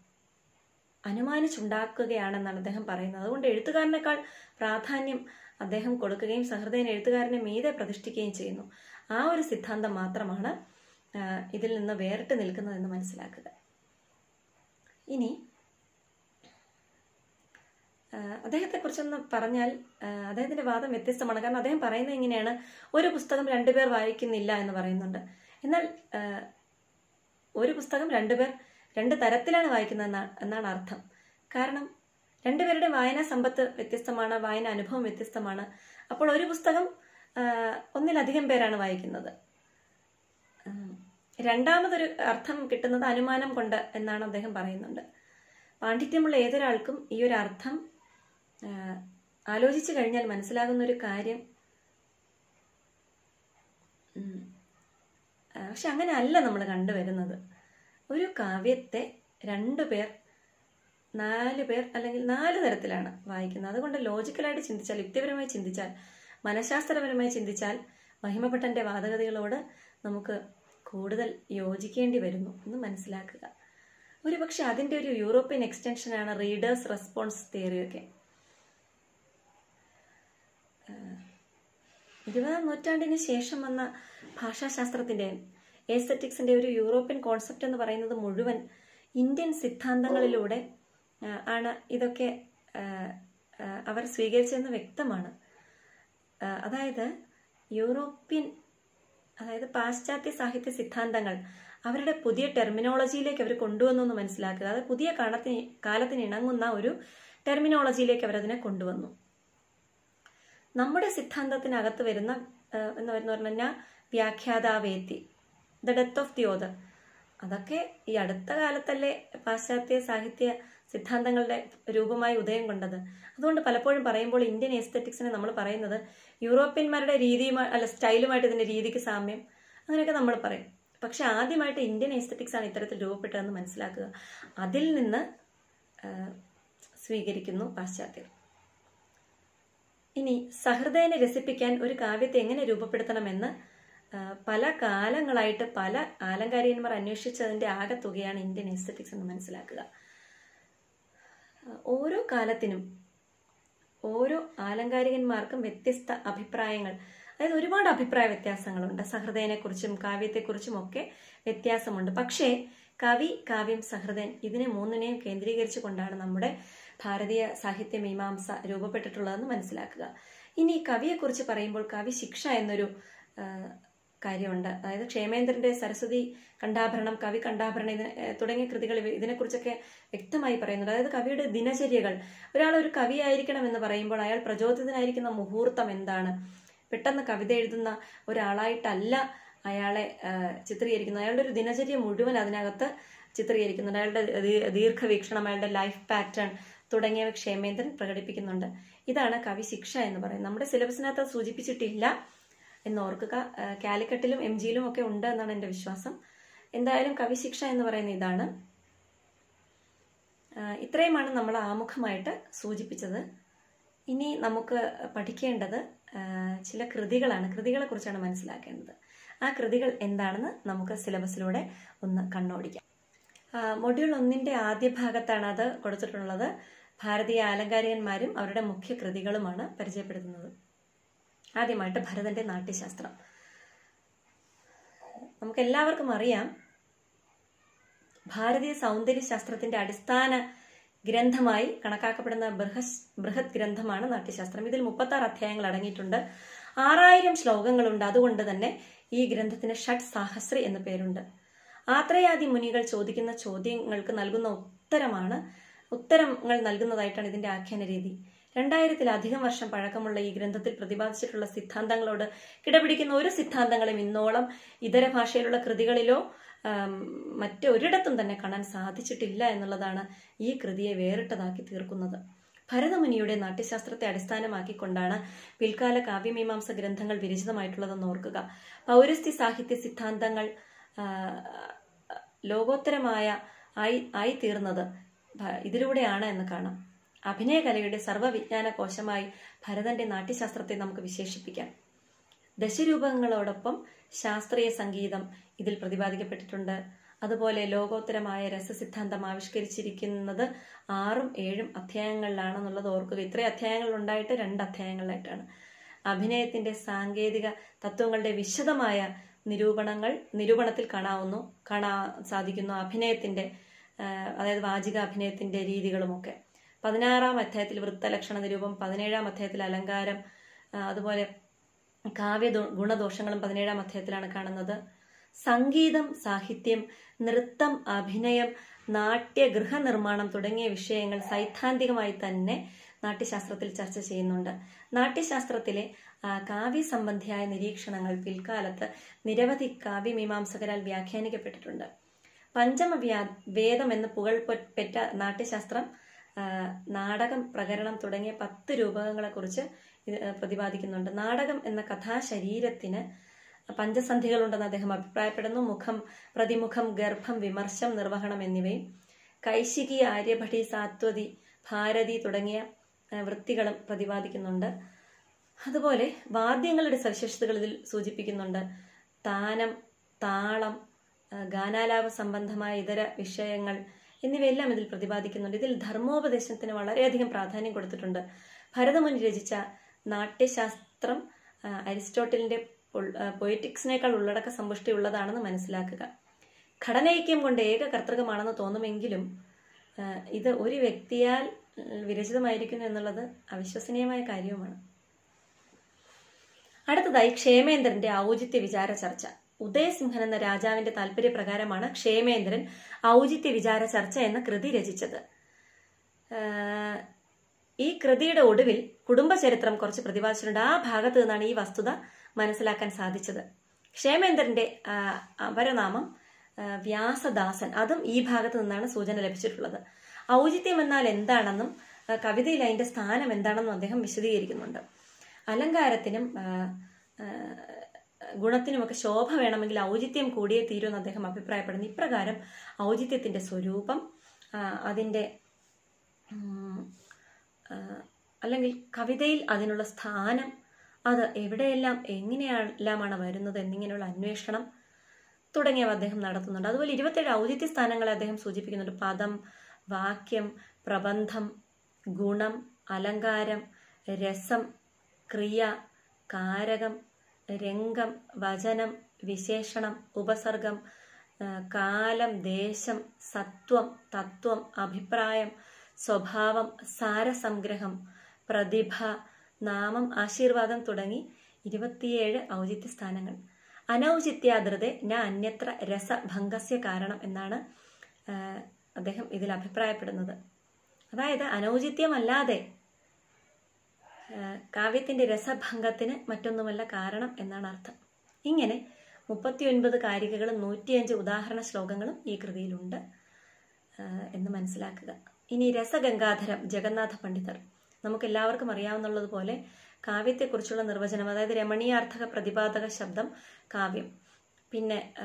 [SPEAKER 1] അനുമാനിച്ചുണ്ടാക്കുകയാണെന്നാണ് അദ്ദേഹം പറയുന്നത് അതുകൊണ്ട് എഴുത്തുകാരനേക്കാൾ പ്രാധാന്യം അദ്ദേഹം കൊടുക്കുകയും സഹൃദയൻ എഴുത്തുകാരനെ മീതെ പ്രതിഷ്ഠിക്കുകയും ചെയ്യുന്നു ആ ഒരു സിദ്ധാന്തം മാത്രമാണ് ആ, ഇതിൽ നിന്ന് വേറിട്ട് നിൽക്കുന്നതെന്ന് മനസ്സിലാക്കുക ഇനി അദ്ദേഹത്തെ കുറിച്ചൊന്ന് പറഞ്ഞാൽ ആ, അദ്ദേഹത്തിന്റെ വാദം വ്യത്യസ്തമാണ് കാരണം അദ്ദേഹം പറയുന്നത് ഇങ്ങനെയാണ് ഒരു പുസ്തകം രണ്ടുപേർ വായിക്കുന്നില്ല എന്ന് പറയുന്നുണ്ട് എന്നാൽ ആ, ഒരു പുസ്തകം രണ്ടുപേർ രണ്ട് തരത്തിലാണ് വായിക്കുന്നത് എന്നാ- എന്നാണ് അർത്ഥം കാരണം രണ്ടുപേരുടെ വായനാ സമ്പത്ത് വ്യത്യസ്തമാണ് വായന അനുഭവം വ്യത്യസ്തമാണ് അപ്പോൾ ഒരു പുസ്തകം ആ, ഒന്നിലധികം പേരാണ് വായിക്കുന്നത് ഉം. രണ്ടാമതൊരു അർത്ഥം കിട്ടുന്നത് അനുമാനം കൊണ്ട് എന്നാണ് അദ്ദേഹം പറയുന്നുണ്ട് പാണ്ഡിത്യമുള്ള ഏതൊരാൾക്കും ഈ ഒരു അർത്ഥം ആ, ആലോചിച്ചു കഴിഞ്ഞാൽ മനസ്സിലാകുന്ന ഒരു കാര്യം ഉം, ആ, പക്ഷെ അങ്ങനെ അല്ല നമ്മൾ കണ്ടുവരുന്നത് ഒരു കാവ്യത്തെ രണ്ടു പേർ നാല് പേർ അല്ലെങ്കിൽ നാല് തരത്തിലാണ് വായിക്കുന്നത് അതുകൊണ്ട് ലോജിക്കലായിട്ട് ചിന്തിച്ചാൽ യുക്തിപരമായി ചിന്തിച്ചാൽ മനഃശാസ്ത്രപരമായി ചിന്തിച്ചാൽ മഹിമഭട്ടന്റെ വാദഗതികളോട് നമുക്ക് കൂടുതൽ യോജിക്കേണ്ടി വരുന്നു എന്ന് മനസ്സിലാക്കുക ഒരുപക്ഷെ അതിൻ്റെ ഒരു യൂറോപ്യൻ എക്സ്റ്റൻഷനാണ് റീഡേഴ്സ് റെസ്പോൺസ് തിയറിയൊക്കെ ഇരുപതാം നൂറ്റാണ്ടിന് ശേഷം വന്ന ഭാഷാശാസ്ത്രത്തിന്റെ ഏസ്തറ്റിക്സിന്റെ ഒരു യൂറോപ്യൻ കോൺസെപ്റ്റ് എന്ന് പറയുന്നത് മുഴുവൻ ഇന്ത്യൻ സിദ്ധാന്തങ്ങളിലൂടെ ആ, ആണ് ഇതൊക്കെ ആ, ആ, അവർ സ്വീകരിച്ചതെന്ന് വ്യക്തമാണ് ആ, അതായത് യൂറോപ്യൻ അതായത് പാശ്ചാത്യ സാഹിത്യ സിദ്ധാന്തങ്ങൾ അവരുടെ പുതിയ ടെർമിനോളജിയിലേക്ക് അവർ കൊണ്ടുവന്നു എന്ന് മനസ്സിലാക്കുക അത് പുതിയ കാലത്തിന് കാലത്തിന് ഇണങ്ങുന്ന ഒരു ടെർമിനോളജിയിലേക്ക് അവരതിനെ കൊണ്ടുവന്നു നമ്മുടെ സിദ്ധാന്തത്തിനകത്ത് വരുന്ന ആ, എന്ന് പറയുന്ന പറഞ്ഞു കഴിഞ്ഞാൽ വ്യാഖ്യാതാവേത്തി the death of the author അതൊക്കെ ഈ അടുത്ത കാലത്തല്ലേ പാശ്ചാത്യ സാഹിത്യ സിദ്ധാന്തങ്ങളുടെ രൂപമായി ഉദയം കൊണ്ടത് അതുകൊണ്ട് പലപ്പോഴും പറയുമ്പോൾ ഇന്ത്യൻ എസ്തറ്റിക്സിനെ നമ്മൾ പറയുന്നത് യൂറോപ്യന്മാരുടെ രീതിയുമായി അല്ല സ്റ്റൈലുമായിട്ട് ഇതിന്റെ രീതിക്ക് സാമ്യം അങ്ങനെയൊക്കെ നമ്മൾ പറയും പക്ഷെ ആദ്യമായിട്ട് ഇന്ത്യൻ എസ്തറ്റിക്സ് ആണ് ഇത്തരത്തിൽ രൂപപ്പെട്ടതെന്ന് മനസ്സിലാക്കുക അതിൽ നിന്ന് ആ, സ്വീകരിക്കുന്നു പാശ്ചാത്യർ ഇനി സഹൃദയനെ രസിപ്പിക്കാൻ ഒരു കാവ്യത്തെ എങ്ങനെ രൂപപ്പെടുത്തണമെന്ന് ആ, പല കാലങ്ങളായിട്ട് പല ആലങ്കാരികന്മാർ അന്വേഷിച്ചതിന്റെ ആകെത്തുകയാണ് ഇന്ത്യൻ എസ്തറ്റിക്സ് എന്ന് മനസ്സിലാക്കുക ആ, ഓരോ കാലത്തിനും ഓരോ ആലങ്കാരികന്മാർക്കും വ്യത്യസ്ത അഭിപ്രായങ്ങൾ അതായത് ഒരുപാട് അഭിപ്രായ വ്യത്യാസങ്ങളുണ്ട് സഹൃദയനെക്കുറിച്ചും കാവ്യത്തെക്കുറിച്ചും ഒക്കെ വ്യത്യാസമുണ്ട് പക്ഷേ കവി കാവ്യം സഹൃദയൻ ഇതിനെ മൂന്നിനെയും കേന്ദ്രീകരിച്ചു കൊണ്ടാണ് നമ്മുടെ ഭാരതീയ സാഹിത്യ മീമാംസ രൂപപ്പെട്ടിട്ടുള്ളതെന്ന് മനസ്സിലാക്കുക ഇനി കവിയെക്കുറിച്ച് പറയുമ്പോൾ കവി ശിക്ഷ എന്നൊരു ആ, കാര്യമുണ്ട് അതായത് ക്ഷേമേന്ദ്രന്റെ സരസ്വതി കണ്ടാഭരണം കവി കണ്ടാഭരണം ഇതിന് ഏഹ് തുടങ്ങിയ കൃതികൾ ഇവ- ഇതിനെക്കുറിച്ചൊക്കെ വ്യക്തമായി പറയുന്നുണ്ട് അതായത് കവിയുടെ ദിനചര്യകൾ ഒരാൾ ഒരു കവിയായിരിക്കണം എന്ന് പറയുമ്പോൾ അയാൾ പ്രചോദിതനായിരിക്കുന്ന മുഹൂർത്തം എന്താണ് പെട്ടെന്ന് കവിത എഴുതുന്ന ഒരാളായിട്ടല്ല അയാളെ ആഹ്, ചിത്രീകരിക്കുന്നത് അയാളുടെ ഒരു ദിനചര്യ മുഴുവൻ അതിനകത്ത് ചിത്രീകരിക്കുന്നുണ്ട് അയാളുടെ ദീ- ദീർഘവീക്ഷണം അയാളുടെ ലൈഫ് പാറ്റേൺ തുടങ്ങിയവ ക്ഷേമേന്ദ്രൻ പ്രകടിപ്പിക്കുന്നുണ്ട് ഇതാണ് കവി ശിക്ഷ എന്ന് പറയുന്നത് നമ്മുടെ സിലബസിനകത്ത് അത് സൂചിപ്പിച്ചിട്ടില്ല എന്ന് ഓർക്കുക ആ, കാലിക്കട്ടിലും എം ജിയിലും ഒക്കെ ഉണ്ട് എന്നാണ് എൻ്റെ വിശ്വാസം എന്തായാലും കവിശിക്ഷ എന്ന് പറയുന്ന ഇതാണ് ആ, ഇത്രയുമാണ് നമ്മൾ ആമുഖമായിട്ട് സൂചിപ്പിച്ചത് ഇനി നമുക്ക് പഠിക്കേണ്ടത് ആ, ചില കൃതികളാണ് കൃതികളെ കുറിച്ചാണ് മനസ്സിലാക്കേണ്ടത് ആ കൃതികൾ എന്താണെന്ന് നമുക്ക് സിലബസിലൂടെ ഒന്ന് കണ്ണോടിക്കാം ആ, മൊഡ്യൂൾ ഒന്നിന്റെ ആദ്യ ഭാഗത്താണ് അത് കൊടുത്തിട്ടുള്ളത് ഭാരതീയ ആലങ്കാരികന്മാരും അവരുടെ മുഖ്യ കൃതികളുമാണ് പരിചയപ്പെടുത്തുന്നത് ആദ്യമായിട്ട് ഭരതന്റെ നാട്യശാസ്ത്രം നമുക്ക് എല്ലാവർക്കും അറിയാം ഭാരതീയ സൗന്ദര്യ ശാസ്ത്രത്തിന്റെ അടിസ്ഥാന ഗ്രന്ഥമായി കണക്കാക്കപ്പെടുന്ന ബൃഹസ് ബൃഹത് ഗ്രന്ഥമാണ് നാട്യശാസ്ത്രം ഇതിൽ മുപ്പത്തി ആറ് അധ്യായങ്ങൾ അടങ്ങിയിട്ടുണ്ട് ആറായിരം ശ്ലോകങ്ങളുണ്ട് അതുകൊണ്ട് തന്നെ ഈ ഗ്രന്ഥത്തിന് ഷഡ് സാഹസ്രി എന്ന പേരുണ്ട് ആത്രയാദി മുനികൾ ചോദിക്കുന്ന ചോദ്യങ്ങൾക്ക് നൽകുന്ന ഉത്തരമാണ് ഉത്തരങ്ങൾ നൽകുന്നതായിട്ടാണ് ഇതിന്റെ ആഖ്യാന രീതി രണ്ടായിരത്തിലധികം വർഷം പഴക്കമുള്ള ഈ ഗ്രന്ഥത്തിൽ പ്രതിപാദിച്ചിട്ടുള്ള സിദ്ധാന്തങ്ങളോട് കിടപിടിക്കുന്ന ഒരു സിദ്ധാന്തങ്ങളും ഇന്നോളം ഇതര ഭാഷയിലുള്ള കൃതികളിലോ ആം, മറ്റൊരിടത്തും തന്നെ കാണാൻ സാധിച്ചിട്ടില്ല എന്നുള്ളതാണ് ഈ കൃതിയെ വേറിട്ടതാക്കി തീർക്കുന്നത് ഭരതമുനിയുടെ നാട്യശാസ്ത്രത്തെ അടിസ്ഥാനമാക്കിക്കൊണ്ടാണ് പിൽക്കാല കാവ്യമീമാംസ ഗ്രന്ഥങ്ങൾ വിരചിതമായിട്ടുള്ളതെന്ന് ഓർക്കുക പൗരസ്ത്യ സാഹിത്യ സിദ്ധാന്തങ്ങൾ ആ, ലോകോത്തരമായ ആയി ആയി തീർന്നത് ഭ- ഇതിലൂടെയാണ് എന്ന് കാണാം അഭിനയകലയുടെ സർവ്വവിജ്ഞാന കോശമായി ഭരതന്റെ നാട്യശാസ്ത്രത്തെ നമുക്ക് വിശേഷിപ്പിക്കാം ദശരൂപങ്ങളോടൊപ്പം ശാസ്ത്രീയ സംഗീതം ഇതിൽ പ്രതിപാദിക്കപ്പെട്ടിട്ടുണ്ട് അതുപോലെ ലോകോത്തരമായ രസസിദ്ധാന്തം ആവിഷ്കരിച്ചിരിക്കുന്നത് ആറും ഏഴും അധ്യായങ്ങളിലാണെന്നുള്ളത് ഓർക്കുക ഇത്രയും അധ്യായങ്ങൾ ഉണ്ടായിട്ട് രണ്ട് അധ്യായങ്ങളിലായിട്ടാണ് അഭിനയത്തിന്റെ സാങ്കേതിക തത്വങ്ങളുടെ വിശദമായ നിരൂപണങ്ങൾ നിരൂപണത്തിൽ കാണാവുന്നു കാണാൻ സാധിക്കുന്നു അഭിനയത്തിന്റെ ആ, അതായത് വാചിക അഭിനയത്തിന്റെ രീതികളുമൊക്കെ പതിനാറാം അധ്യായത്തിൽ വൃത്തലക്ഷണ നിരൂപം പതിനേഴാം അധ്യായത്തിൽ അലങ്കാരം ആ, അതുപോലെ കാവ്യ ദോ- ഗുണദോഷങ്ങളും പതിനേഴാം അധ്യായത്തിലാണ് കാണുന്നത് സംഗീതം സാഹിത്യം നൃത്തം അഭിനയം നാട്യ ഗൃഹനിർമ്മാണം തുടങ്ങിയ വിഷയങ്ങൾ സൈദ്ധാന്തികമായി തന്നെ നാട്യശാസ്ത്രത്തിൽ ചർച്ച ചെയ്യുന്നുണ്ട് നാട്യശാസ്ത്രത്തിലെ ആ, കാവ്യസംബന്ധിയായ നിരീക്ഷണങ്ങൾ പിൽക്കാലത്ത് നിരവധി കാവ്യമീമാംസകരാൽ വ്യാഖ്യാനിക്കപ്പെട്ടിട്ടുണ്ട് പഞ്ചമ വ്യാ വേദം എന്ന് പുകഴ് പൊ- പെറ്റ നാട്യശാസ്ത്രം ആ, നാടകം പ്രകരണം തുടങ്ങിയ പത്ത് രൂപകങ്ങളെക്കുറിച്ച് ഇത് പ്രതിപാദിക്കുന്നുണ്ട് നാടകം എന്ന കഥാശരീരത്തിന് പഞ്ചസന്ധികളുണ്ടെന്ന് അദ്ദേഹം അഭിപ്രായപ്പെടുന്നു മുഖം പ്രതിമുഖം ഗർഭം വിമർശം നിർവഹണം എന്നിവയും കൈശികി ആര്യഭടി സാത്വതി ഭാരതി തുടങ്ങിയ ആ, വൃത്തികളും പ്രതിപാദിക്കുന്നുണ്ട് അതുപോലെ വാദ്യങ്ങളുടെ സവിശേഷതകൾ ഇതിൽ സൂചിപ്പിക്കുന്നുണ്ട് താനം താളം ആ, ഗാനാലാപ സംബന്ധമായ ഇതര വിഷയങ്ങൾ എന്നിവയെല്ലാം ഇതിൽ പ്രതിപാദിക്കുന്നുണ്ട് ഇതിൽ ധർമ്മോപദേശത്തിന് വളരെയധികം പ്രാധാന്യം കൊടുത്തിട്ടുണ്ട് ഭരതമുനി രചിച്ച നാട്യശാസ്ത്രം ആ, അരിസ്റ്റോട്ടലിന്റെ ഉൾ- ആ, പൊയറ്റിക്സിനേക്കാൾ ഉള്ളടക്ക സമ്പുഷ്ടി ഉള്ളതാണെന്ന് മനസ്സിലാക്കുക ഘടനൈക്യം കൊണ്ട് ഏക കർത്തൃകമാണെന്ന് തോന്നുമെങ്കിലും ആ, ഇത് ഒരു വ്യക്തിയാൽ ഉം, വിരചിതമായിരിക്കുന്നു എന്നുള്ളത് അവിശ്വസനീയമായ കാര്യവുമാണ് അടുത്തതായി ക്ഷേമേന്ദ്രന്റെ ഔചിത്യ വിചാര ചർച്ച ഉദയസിംഹൻ എന്ന രാജാവിന്റെ താല്പര്യപ്രകാരമാണ് ക്ഷേമേന്ദ്രൻ ഔചിത്യ വിചാര ചർച്ച എന്ന കൃതി രചിച്ചത് ആഹ് ഈ കൃതിയുടെ ഒടുവിൽ കുടുംബചരിത്രം കുറച്ച് പ്രതിപാദിച്ചിട്ടുണ്ട് ആ ഭാഗത്ത് നിന്നാണ് ഈ വസ്തുത മനസ്സിലാക്കാൻ സാധിച്ചത് ക്ഷേമേന്ദ്രന്റെ ആഹ് അപരനാമം ആഹ് വ്യാസദാസൻ അതും ഈ ഭാഗത്ത് നിന്നാണ് സൂചന ലഭിച്ചിട്ടുള്ളത് ഔചിത്യം എന്നാൽ എന്താണെന്നും ആഹ് കവിതയിൽ അതിന്റെ സ്ഥാനം എന്താണെന്നും അദ്ദേഹം വിശദീകരിക്കുന്നുണ്ട് അലങ്കാരത്തിനും ആഹ് ആഹ് ഗുണത്തിനുമൊക്കെ ശോഭ വേണമെങ്കിൽ ഔചിത്യം കൂടിയേ തീരുമെന്ന് അദ്ദേഹം അഭിപ്രായപ്പെടുന്നു ഇപ്രകാരം ഔചിത്യത്തിന്റെ സ്വരൂപം ആഹ് അതിന്റെ ഉം, ആഹ് അല്ലെങ്കിൽ കവിതയിൽ അതിനുള്ള സ്ഥാനം അത് എവിടെയെല്ലാം എങ്ങനെയെല്ലാമാണ് വരുന്നത് എന്നിങ്ങനെയുള്ള അന്വേഷണം തുടങ്ങിയവ അദ്ദേഹം നടത്തുന്നുണ്ട് അതുപോലെ ഇരുപത്തേഴ് ഔചിത്യ സ്ഥാനങ്ങളെ അദ്ദേഹം സൂചിപ്പിക്കുന്നുണ്ട് പദം വാക്യം പ്രബന്ധം ഗുണം അലങ്കാരം രസം ക്രിയ കാരകം രംഗം വചനം വിശേഷണം ഉപസർഗം ആ, കാലം ദേശം സത്വം തത്വം അഭിപ്രായം സ്വഭാവം സാരസംഗ്രഹം പ്രതിഭ നാമം ആശീർവാദം തുടങ്ങി ഇരുപത്തിയേഴ് ഔചിത്യ സ്ഥാനങ്ങൾ അനൗചിത്യാദൃതെ ന അന്യത്ര രസഭംഗസ്യ കാരണം എന്നാണ് ആ, അദ്ദേഹം ഇതിൽ അഭിപ്രായപ്പെടുന്നത് അതായത് അനൗചിത്യമല്ലാതെ ആ, കാവ്യത്തിന്റെ രസഭംഗത്തിന് മറ്റൊന്നുമല്ല കാരണം എന്നാണ് അർത്ഥം ഇങ്ങനെ മുപ്പത്തിയൊൻപത് കാരികകളും നൂറ്റിയഞ്ച് ഉദാഹരണ ശ്ലോകങ്ങളും ഈ കൃതിയിലുണ്ട് ആ, എന്ന് മനസ്സിലാക്കുക ഇനി രസഗംഗാധരം ജഗന്നാഥ പണ്ഡിതർ നമുക്ക് എല്ലാവർക്കും അറിയാവുന്നതുപോലെ കാവ്യത്തെക്കുറിച്ചുള്ള നിർവചനം അതായത് രമണീയാർത്ഥക പ്രതിപാദക ശബ്ദം കാവ്യം പിന്നെ ആ,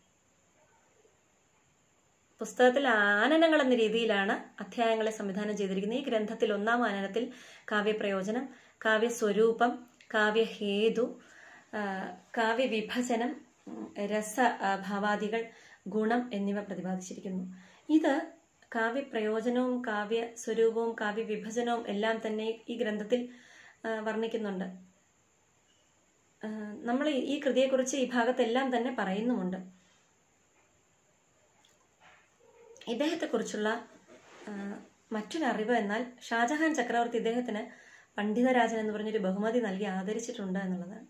[SPEAKER 1] പുസ്തകത്തിൽ ആനനങ്ങൾ എന്ന രീതിയിലാണ് അധ്യായങ്ങളെ സംവിധാനം ചെയ്തിരിക്കുന്നത് ഈ ഗ്രന്ഥത്തിൽ ഒന്നാം ആനനത്തിൽ കാവ്യപ്രയോജനം കാവ്യസ്വരൂപം കാവ്യഹേതു ആ, കാവ്യവിഭജനം ഉം, രസ ആ, ഭാവാദികൾ ഗുണം എന്നിവ പ്രതിപാദിച്ചിരിക്കുന്നു ഇത് കാവ്യപ്രയോജനവും കാവ്യ സ്വരൂപവും കാവ്യവിഭജനവും എല്ലാം തന്നെ ഈ ഗ്രന്ഥത്തിൽ ആ, വർണ്ണിക്കുന്നുണ്ട് നമ്മൾ ഈ കൃതിയെക്കുറിച്ച് ഈ ഭാഗത്തെല്ലാം തന്നെ പറയുന്നുമുണ്ട് ഇദ്ദേഹത്തെക്കുറിച്ചുള്ള ആ, മറ്റൊരു അറിവ് എന്നാൽ ഷാജഹാൻ ചക്രവർത്തി ഇദ്ദേഹത്തിന് പണ്ഡിതരാജൻ എന്ന് പറഞ്ഞൊരു ബഹുമതി നൽകി ആദരിച്ചിട്ടുണ്ട് എന്നുള്ളതാണ്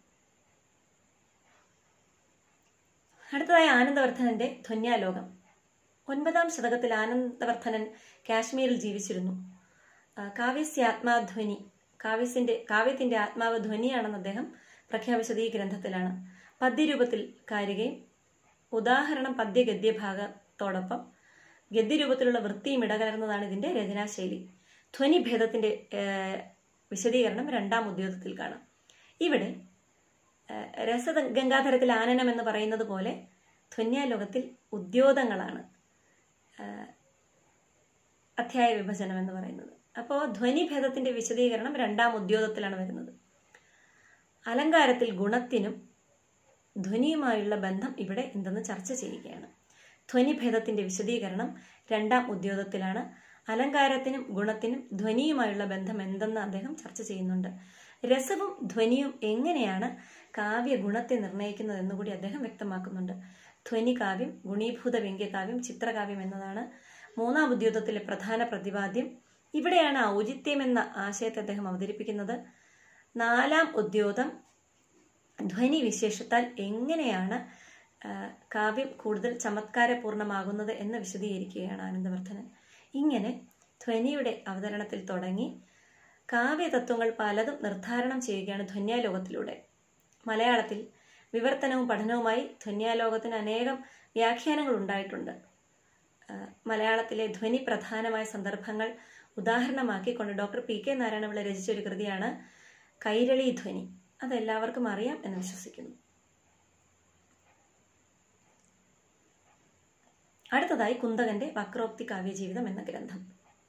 [SPEAKER 1] അടുത്തതായി ആനന്ദവർദ്ധനന്റെ ധ്വന്യാലോകം ഒൻപതാം ശതകത്തിൽ ആനന്ദവർദ്ധനൻ കാശ്മീരിൽ ജീവിച്ചിരുന്നു ആ, കാവ്യസ്യ ആത്മാധ്വനി കാവ്യസിന്റെ കാവ്യത്തിന്റെ ആത്മാവ് ധ്വനിയാണെന്ന് അദ്ദേഹം പ്രഖ്യാപിച്ചത് ഈ ഗ്രന്ഥത്തിലാണ് പദ്യരൂപത്തിൽ കാരികയും ഉദാഹരണം പദ്യ ഗദ്യഭാഗത്തോടൊപ്പം ഗദ്യരൂപത്തിലുള്ള വൃത്തിയും ഇടകലർന്നതാണ് ഇതിന്റെ രചനാശൈലി ധ്വനിഭേദത്തിന്റെ ഏഹ്, വിശദീകരണം രണ്ടാം ഉദ്യോഗത്തിൽ കാണാം ഇവിടെ ഏഹ്, രസഗംഗാധരത്തിൽ ആനനം എന്ന് പറയുന്നത് പോലെ ധ്വന്യാലോകത്തിൽ ഉദ്യോതങ്ങളാണ് ഏഹ്, അധ്യായ വിഭജനം എന്ന് പറയുന്നത് അപ്പോൾ ധ്വനിഭേദത്തിന്റെ വിശദീകരണം രണ്ടാം ഉദ്യോഗത്തിലാണ് വരുന്നത് അലങ്കാരത്തിൽ ഗുണത്തിനും ധ്വനിയുമായുള്ള ബന്ധം ഇവിടെ എന്തെന്ന് ചർച്ച ചെയ്യുകയാണ് ധ്വനിഭേദത്തിന്റെ വിശദീകരണം രണ്ടാം ഉദ്യോഗത്തിലാണ് അലങ്കാരത്തിനും ഗുണത്തിനും ധ്വനിയുമായുള്ള ബന്ധം എന്തെന്ന് അദ്ദേഹം ചർച്ച ചെയ്യുന്നുണ്ട് രസവും ധ്വനിയും എങ്ങനെയാണ് കാവ്യ ഗുണത്തെ നിർണ്ണയിക്കുന്നത് എന്നുകൂടി അദ്ദേഹം വ്യക്തമാക്കുന്നുണ്ട് ധ്വനി കാവ്യം ഗുണീഭൂത വ്യംഗ്യകാവ്യം ചിത്രകാവ്യം എന്നതാണ് മൂന്നാം ഉദ്യോഗത്തിലെ പ്രധാന പ്രതിപാദ്യം ഇവിടെയാണ് ഔചിത്യം എന്ന ആശയത്തെ അദ്ദേഹം അവതരിപ്പിക്കുന്നത് നാലാം ഉദ്യോഗം ധ്വനി വിശേഷത്താൽ എങ്ങനെയാണ് ആ, കാവ്യം കൂടുതൽ ചമത്കാരപൂർണമാകുന്നത് എന്ന് വിശദീകരിക്കുകയാണ് ആനന്ദവർദ്ധനൻ ഇങ്ങനെ ധ്വനിയുടെ അവതരണത്തിൽ തുടങ്ങി കാവ്യതത്വങ്ങൾ പലതും നിർദ്ധാരണം ചെയ്യുകയാണ് ധ്വന്യാലോകത്തിലൂടെ മലയാളത്തിൽ വിവർത്തനവും പഠനവുമായി ധ്വന്യാലോകത്തിന് അനേകം വ്യാഖ്യാനങ്ങൾ ഉണ്ടായിട്ടുണ്ട് ആ, മലയാളത്തിലെ ധ്വനി പ്രധാനമായ സന്ദർഭങ്ങൾ ഉദാഹരണമാക്കിക്കൊണ്ട് ഡോക്ടർ പി കെ നാരായണപിള്ള രചിച്ച ഒരു കൃതിയാണ് കൈരളി ധ്വനി അതെല്ലാവർക്കും അറിയാം എന്ന് വിശ്വസിക്കുന്നു അടുത്തതായി കുന്തകന്റെ വക്രോക്തി കാവ്യജീവിതം എന്ന ഗ്രന്ഥം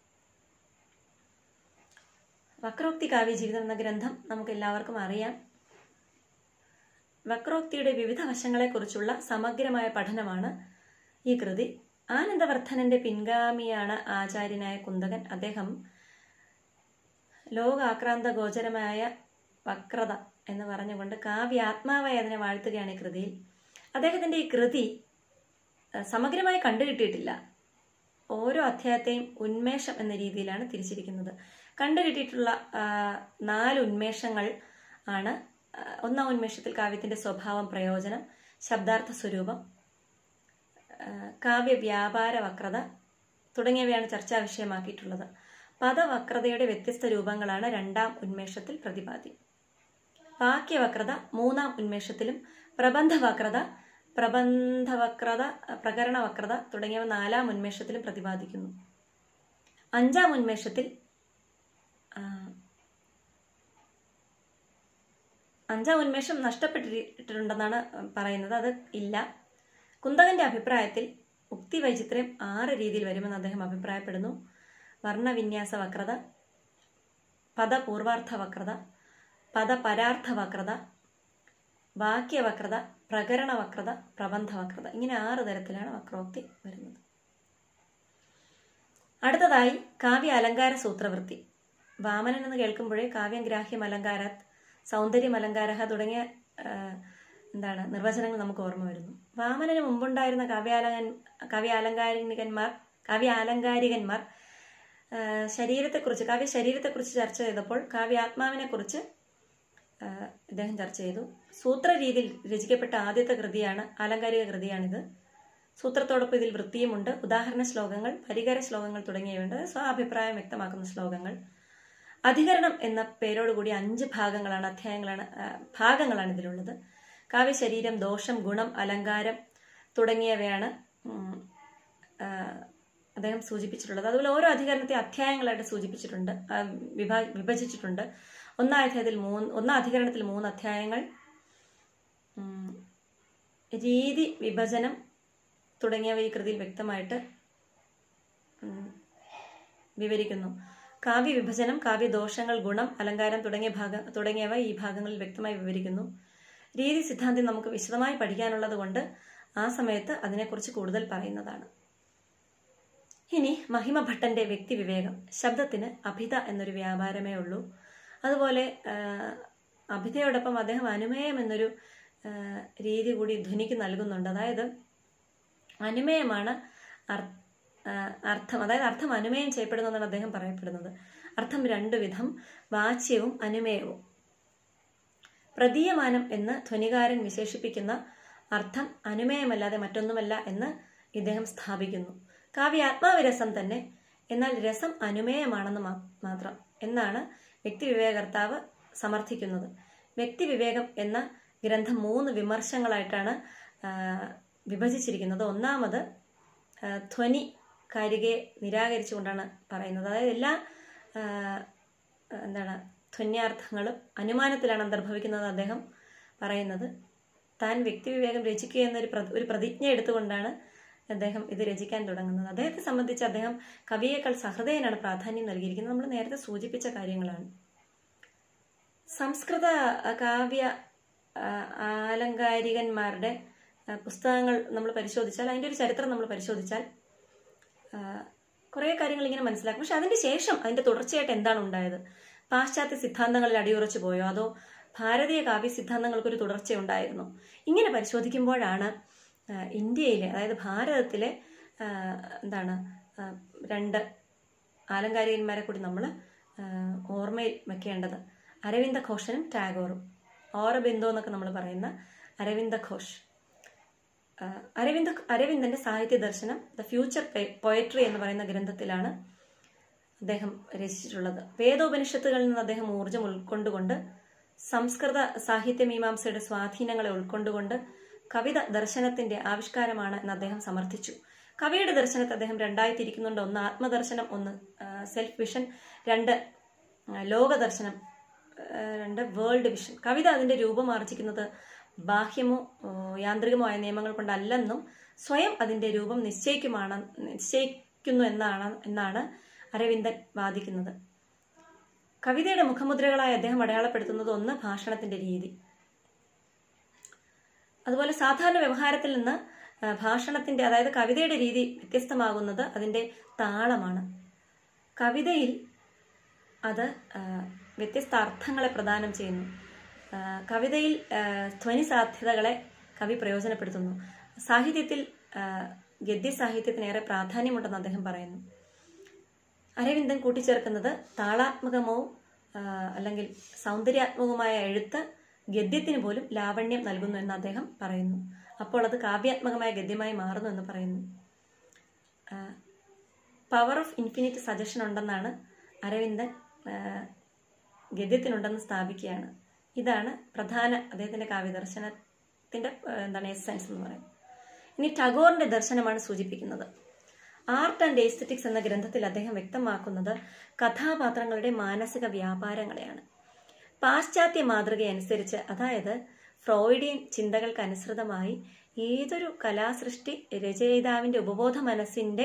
[SPEAKER 1] വക്രോക്തി കാവ്യജീവിതം എന്ന ഗ്രന്ഥം നമുക്ക് എല്ലാവർക്കും അറിയാം വക്രോക്തിയുടെ വിവിധ വശങ്ങളെക്കുറിച്ചുള്ള സമഗ്രമായ പഠനമാണ് ഈ കൃതി ആനന്ദവർദ്ധനന്റെ പിൻഗാമിയാണ് ആചാര്യനായ കുന്തകൻ അദ്ദേഹം ലോകാക്രാന്ത ഗോചരമായ വക്രത എന്ന് പറഞ്ഞുകൊണ്ട് കാവ്യാത്മാവായി അതിനെ വാഴ്ത്തുകയാണ് ഈ കൃതിയിൽ അദ്ദേഹത്തിന്റെ ഈ കൃതി അഹ് സമഗ്രമായി കണ്ടുകിട്ടിയിട്ടില്ല ഓരോ അധ്യായത്തെയും ഉന്മേഷം എന്ന രീതിയിലാണ് തിരിച്ചിരിക്കുന്നത് കണ്ടുകിട്ടിയിട്ടുള്ള ആ, നാല് ഉന്മേഷങ്ങൾ ആണ് ആ, ഒന്നാം ഉന്മേഷത്തിൽ കാവ്യത്തിന്റെ സ്വഭാവം പ്രയോജനം ശബ്ദാർത്ഥ സ്വരൂപം ആ, കാവ്യ വ്യാപാര വക്രത തുടങ്ങിയവയാണ് ചർച്ചാ വിഷയമാക്കിയിട്ടുള്ളത് പദവക്രതയുടെ വ്യത്യസ്ത രൂപങ്ങളാണ് രണ്ടാം ഉന്മേഷത്തിൽ പ്രതിപാദ്യം വാക്യവക്രത മൂന്നാം ഉന്മേഷത്തിലും പ്രബന്ധവക്രത പ്രബന്ധവക്രത പ്രകരണവക്രത തുടങ്ങിയവ നാലാം ഉന്മേഷത്തിലും പ്രതിപാദിക്കുന്നു അഞ്ചാം ഉന്മേഷത്തിൽ ആ, അഞ്ചാം ഉന്മേഷം നഷ്ടപ്പെട്ടിട്ടുണ്ടെന്നാണ് പറയുന്നത് അത് ഇല്ല കുന്തകന്റെ അഭിപ്രായത്തിൽ ഉക്തി വൈചിത്ര്യം ആറ് രീതിയിൽ വരുമെന്ന് അദ്ദേഹം അഭിപ്രായപ്പെടുന്നു വർണ്ണവിന്യാസ വക്രത പദപൂർവാർത്ഥ വക്രത പദപരാർത്ഥ വക്രത വാക്യവക്രത പ്രകരണ വക്രത പ്രബന്ധ വക്രത ഇങ്ങനെ ആറ് തരത്തിലാണ് വക്രോക്തി വരുന്നത് അടുത്തതായി കാവ്യ അലങ്കാര സൂത്രവൃത്തി വാമനൻ എന്ന് കേൾക്കുമ്പോഴേ കാവ്യം ഗ്രാഹ്യം അലങ്കാരാത് സൗന്ദര്യം അലങ്കാര തുടങ്ങിയ ആ, എന്താണ് നിർവചനങ്ങൾ നമുക്ക് ഓർമ്മ വരുന്നു വാമനന് മുമ്പുണ്ടായിരുന്ന കാവ്യാലങ്കൻ കാവ്യാലങ്കാരികന്മാർ കാവ്യാലങ്കാരികന്മാർ ആ, ശരീരത്തെക്കുറിച്ച് കാവ്യ ശരീരത്തെക്കുറിച്ച് ചർച്ച ചെയ്തപ്പോൾ കാവ്യാത്മാവിനെക്കുറിച്ച് ആ, ഇദ്ദേഹം ചർച്ച ചെയ്തു സൂത്ര രീതിയിൽ രചിക്കപ്പെട്ട ആദ്യത്തെ കൃതിയാണ് ആലങ്കാരിക കൃതിയാണിത് സൂത്രത്തോടൊപ്പം ഇതിൽ വൃത്തിയുമുണ്ട് ഉദാഹരണ ശ്ലോകങ്ങൾ പരികര ശ്ലോകങ്ങൾ തുടങ്ങിയവയുണ്ട് സ്വാഭിപ്രായം വ്യക്തമാക്കുന്ന ശ്ലോകങ്ങൾ അധികരണം എന്ന പേരോടുകൂടി അഞ്ച് ഭാഗങ്ങളാണ് അധ്യായങ്ങളാണ് ആ, ഭാഗങ്ങളാണ് ഇതിലുള്ളത് കാവ്യശരീരം ദോഷം ഗുണം അലങ്കാരം തുടങ്ങിയവയാണ് ഉം, ആ, അദ്ദേഹം സൂചിപ്പിച്ചിട്ടുള്ളത് അതുപോലെ ഓരോ അധികരണത്തെ അധ്യായങ്ങളായിട്ട് സൂചിപ്പിച്ചിട്ടുണ്ട് ആ, വിഭാ വിഭജിച്ചിട്ടുണ്ട് ഒന്നാം അധ്യായത്തിൽ മൂന്ന് ഒന്നാം അധികരണത്തിൽ മൂന്ന് അധ്യായങ്ങൾ ഉം, രീതി വിഭജനം തുടങ്ങിയവ ഈ കൃതിയിൽ വ്യക്തമായിട്ട് ഉം, വിവരിക്കുന്നു കാവ്യ വിഭജനം കാവ്യദോഷങ്ങൾ ഗുണം അലങ്കാരം തുടങ്ങിയ ഭാഗ തുടങ്ങിയവ ഈ ഭാഗങ്ങളിൽ വ്യക്തമായി വിവരിക്കുന്നു രീതി സിദ്ധാന്തം നമുക്ക് വിശദമായി പഠിക്കാനുള്ളത് കൊണ്ട് ആ സമയത്ത് അതിനെക്കുറിച്ച് കൂടുതൽ പറയുന്നതാണ് ഇനി മഹിമഭട്ടന്റെ വ്യക്തി വിവേകം ശബ്ദത്തിന് അഭിത എന്നൊരു വ്യാപാരമേ ഉള്ളൂ അതുപോലെ ആ, അഭിതയോടൊപ്പം അദ്ദേഹം അനുമേയം എന്നൊരു ആ, രീതി കൂടി ധ്വനിക്ക് നൽകുന്നുണ്ട് അതായത് അനുമേയമാണ് അർ- ആ, അർത്ഥം അതായത് അർത്ഥം അനുമേയം ചെയ്യപ്പെടുന്നു എന്നാണ് അദ്ദേഹം പറയപ്പെടുന്നത് അർത്ഥം രണ്ടു വിധം വാച്യവും അനുമേയവും പ്രതീയമാനം എന്ന് ധ്വനികാരൻ വിശേഷിപ്പിക്കുന്ന അർത്ഥം അനുമേയമല്ലാതെ മറ്റൊന്നുമല്ല എന്ന് ഇദ്ദേഹം സ്ഥാപിക്കുന്നു കാവ്യാത്മാവിരസം തന്നെ എന്നാൽ രസം അനുമേയമാണെന്ന് മാ- മാത്രം എന്നാണ് വ്യക്തിവിവേകർത്താവ് സമർത്ഥിക്കുന്നത് വ്യക്തിവിവേകം എന്ന ഗ്രന്ഥം മൂന്ന് വിമർശങ്ങളായിട്ടാണ് ആ, വിഭജിച്ചിരിക്കുന്നത് ഒന്നാമത് ആ, ധ്വനി കാരികയെ നിരാകരിച്ചുകൊണ്ടാണ് പറയുന്നത് അതായത് എല്ലാ ആ, എന്താണ് ധ്വന്യാർത്ഥങ്ങളും അനുമാനത്തിലാണ് അന്തർഭവിക്കുന്നത് അദ്ദേഹം പറയുന്നത് താൻ വ്യക്തിവിവേകം രചിക്കുക എന്നൊരു പ്ര- ഒരു പ്രതിജ്ഞ എടുത്തുകൊണ്ടാണ് അദ്ദേഹം ഇത് രചിക്കാൻ തുടങ്ങുന്നത് അദ്ദേഹത്തെ സംബന്ധിച്ച് അദ്ദേഹം കവിയേക്കാൾ സഹൃദയനാണ് പ്രാധാന്യം നൽകിയിരിക്കുന്നത് നമ്മൾ നേരത്തെ സൂചിപ്പിച്ച കാര്യങ്ങളാണ് സംസ്കൃത ആ, കാവ്യ ആ, ആലങ്കാരികന്മാരുടെ ആ, പുസ്തകങ്ങൾ നമ്മൾ പരിശോധിച്ചാൽ അതിൻ്റെ ഒരു ചരിത്രം നമ്മൾ പരിശോധിച്ചാൽ കുറേ കാര്യങ്ങൾ ഇങ്ങനെ മനസ്സിലാക്കും പക്ഷെ അതിന്റെ ശേഷം അതിന്റെ തുടർച്ചയായിട്ട് എന്താണ് ഉണ്ടായത് പാശ്ചാത്യ സിദ്ധാന്തങ്ങളിൽ അടിയുറച്ചു പോയോ അതോ ഭാരതീയ കാവ്യ സിദ്ധാന്തങ്ങൾക്കൊരു തുടർച്ച ഉണ്ടായിരുന്നു ഇങ്ങനെ പരിശോധിക്കുമ്പോഴാണ് ആ, ഇന്ത്യയിലെ അതായത് ഭാരതത്തിലെ ആ, എന്താണ് ആ, രണ്ട് ആലങ്കാരികന്മാരെ കൂടി നമ്മൾ ഓർമ്മയിൽ വെക്കേണ്ടത് അരവിന്ദ ഘോഷനും ടാഗോറും ഓറബിന്ദോ എന്നൊക്കെ നമ്മൾ പറയുന്ന അരവിന്ദ ഘോഷ് ആ, അരവിന്ദ അരവിന്ദന്റെ സാഹിത്യ ദർശനം ദ ഫ്യൂച്ചർ പോയട്രി എന്ന് പറയുന്ന ഗ്രന്ഥത്തിലാണ് അദ്ദേഹം രചിച്ചിട്ടുള്ളത് വേദോപനിഷത്തുകളിൽ നിന്ന് അദ്ദേഹം ഊർജം ഉൾക്കൊണ്ടുകൊണ്ട് സംസ്കൃത സാഹിത്യ മീമാംസയുടെ സ്വാധീനങ്ങളെ ഉൾക്കൊണ്ടുകൊണ്ട് കവിത ദർശനത്തിന്റെ ആവിഷ്കാരമാണ് എന്ന് അദ്ദേഹം സമർത്ഥിച്ചു കവിയുടെ ദർശനത്തെ അദ്ദേഹം രണ്ടായി തിരിക്കുന്നുണ്ട് ഒന്ന് ആത്മദർശനം ഒന്ന് സെൽഫ് വിഷൻ രണ്ട് ആ, ലോകദർശനം ആ, രണ്ട് വേൾഡ് വിഷൻ കവിത അതിന്റെ രൂപം ആർജിക്കുന്നത് ബാഹ്യമോ ഓ, യാന്ത്രികമോ ആയ നിയമങ്ങൾ കൊണ്ടല്ലെന്നും സ്വയം അതിന്റെ രൂപം നിശ്ചയിക്കുമാണ് നിശ്ചയിക്കുന്നു എന്നാണ് എന്നാണ് അരവിന്ദൻ വാദിക്കുന്നത് കവിതയുടെ മുഖമുദ്രകളായി അദ്ദേഹം അടയാളപ്പെടുത്തുന്നത് ഒന്ന് ഭാഷണത്തിന്റെ രീതി അതുപോലെ സാധാരണ വ്യവഹാരത്തിൽ നിന്ന് ആ, ഭാഷണത്തിന്റെ അതായത് കവിതയുടെ രീതി വ്യത്യസ്തമാകുന്നത് അതിന്റെ താളമാണ് കവിതയിൽ അത് ആ, വ്യത്യസ്ത അർത്ഥങ്ങളെ പ്രദാനം ചെയ്യുന്നു ആ, കവിതയിൽ ആ, ധ്വനി സാധ്യതകളെ കവി പ്രയോജനപ്പെടുത്തുന്നു സാഹിത്യത്തിൽ ആ, ഗദ്യ സാഹിത്യത്തിനേറെ പ്രാധാന്യമുണ്ടെന്ന് അദ്ദേഹം പറയുന്നു അരവിന്ദൻ കൂട്ടിച്ചേർക്കുന്നത് താളാത്മകമോ ആ, അല്ലെങ്കിൽ സൗന്ദര്യാത്മകവുമായ എഴുത്ത് ഗദ്യത്തിന് പോലും ലാവണ്യം നൽകുന്നു എന്ന് അദ്ദേഹം പറയുന്നു അപ്പോൾ അത് കാവ്യാത്മകമായ ഗദ്യമായി മാറുന്നു എന്ന് പറയുന്നു പവർ ഓഫ് ഇൻഫിനിറ്റ് സജഷൻ ഉണ്ടെന്നാണ് അരവിന്ദൻ ആ, ഗദ്യത്തിനുണ്ടെന്ന് സ്ഥാപിക്കുകയാണ് ഇതാണ് പ്രധാന അദ്ദേഹത്തിന്റെ കാവ്യദർശനത്തിന്റെ ആ, എന്താണ് എസെൻസ് എന്ന് പറയുന്നത് ഇനി ടാഗോറിന്റെ ദർശനമാണ് സൂചിപ്പിക്കുന്നത് ആർട്ട് ആൻഡ് എസ്തറ്റിക്സ് എന്ന ഗ്രന്ഥത്തിൽ അദ്ദേഹം വ്യക്തമാക്കുന്നത് കഥാപാത്രങ്ങളുടെ മാനസിക വ്യാപാരങ്ങളെയാണ് പാശ്ചാത്യ മാതൃകയനുസരിച്ച് അതായത് ഫ്രോയിഡിയൻ ചിന്തകൾക്ക് അനുസൃതമായി ഏതൊരു കലാസൃഷ്ടി രചയിതാവിന്റെ ഉപബോധ മനസ്സിന്റെ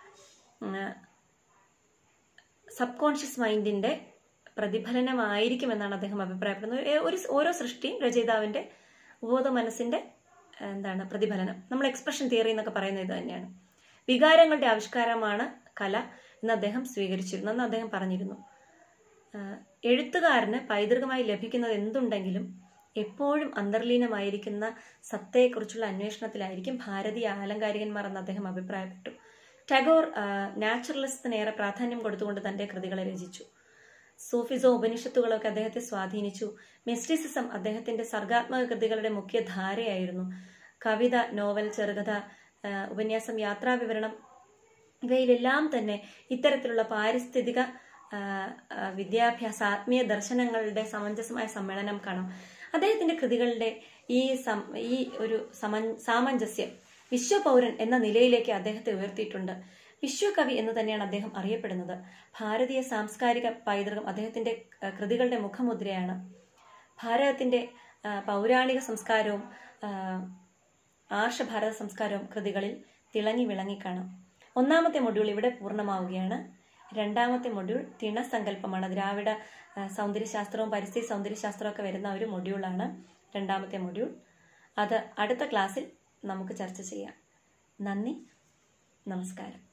[SPEAKER 1] സബ് കോൺഷ്യസ് മൈൻഡിന്റെ പ്രതിഫലനമായിരിക്കുമെന്നാണ് അദ്ദേഹം അഭിപ്രായപ്പെടുന്നത് ഏ- ഒരു ഓരോ സൃഷ്ടിയും രചയിതാവിന്റെ ഉപബോധ മനസ്സിന്റെ ആ, എന്താണ് പ്രതിഫലനം നമ്മൾ എക്സ്പ്രഷൻ തിയറി എന്നൊക്കെ പറയുന്നത് ഇത് തന്നെയാണ് വികാരങ്ങളുടെ ആവിഷ്കാരമാണ് കല എന്ന് അദ്ദേഹം സ്വീകരിച്ചിരുന്നു എന്ന് അദ്ദേഹം പറഞ്ഞിരുന്നു ആ, എഴുത്തുകാരന് പൈതൃകമായി ലഭിക്കുന്നത് എന്തുണ്ടെങ്കിലും എപ്പോഴും അന്തർലീനമായിരിക്കുന്ന സത്തയെക്കുറിച്ചുള്ള അന്വേഷണത്തിലായിരിക്കും ഭാരതീയ ആലങ്കാരികന്മാർ എന്ന് അദ്ദേഹം അഭിപ്രായപ്പെട്ടു ടാഗോർ നാച്ചുറലിസത്തിനേറെ പ്രാധാന്യം കൊടുത്തുകൊണ്ട് തന്റെ കൃതികളെ രചിച്ചു സൂഫിസോ ഉപനിഷത്തുകളൊക്കെ അദ്ദേഹത്തെ സ്വാധീനിച്ചു മിസ്റ്റിസിസം അദ്ദേഹത്തിന്റെ സർഗാത്മക കൃതികളുടെ മുഖ്യധാരയായിരുന്നു കവിത നോവൽ ചെറുകഥ ആ, ഉപന്യാസം യാത്രാവിവരണം ഇവയിലെല്ലാം തന്നെ ഇത്തരത്തിലുള്ള പാരിസ്ഥിതിക ആ, ആ, വിദ്യാഭ്യാസ ആത്മീയ ദർശനങ്ങളുടെ സമഞ്ജസമായ സമ്മേളനം കാണാം അദ്ദേഹത്തിന്റെ കൃതികളുടെ ഈ സം ഈ ഒരു സമൻ സാമഞ്ജസ്യം വിശ്വപൗരൻ എന്ന നിലയിലേക്ക് അദ്ദേഹത്തെ ഉയർത്തിയിട്ടുണ്ട് വിശ്വകവി എന്ന് തന്നെയാണ് അദ്ദേഹം അറിയപ്പെടുന്നത് ഭാരതീയ സാംസ്കാരിക പൈതൃകം അദ്ദേഹത്തിന്റെ ആ, കൃതികളുടെ മുഖമുദ്രയാണ് ഭാരതത്തിന്റെ ആ, പൗരാണിക സംസ്കാരവും ആ, ആർഷഭാരത സംസ്കാരവും കൃതികളിൽ തിളങ്ങി വിളങ്ങി കാണാം ഒന്നാമത്തെ മൊഡ്യൂൾ ഇവിടെ പൂർണ്ണമാവുകയാണ് രണ്ടാമത്തെ മൊഡ്യൂൾ തിണസങ്കല്പമാണ് ദ്രാവിഡ ആ, സൗന്ദര്യശാസ്ത്രവും പരിസ്ഥിതി സൗന്ദര്യശാസ്ത്രവും ഒക്കെ വരുന്ന ഒരു മൊഡ്യൂളാണ് രണ്ടാമത്തെ മൊഡ്യൂൾ അത് അടുത്ത ക്ലാസ്സിൽ നമുക്ക് ചർച്ച ചെയ്യാം നന്ദി നമസ്കാരം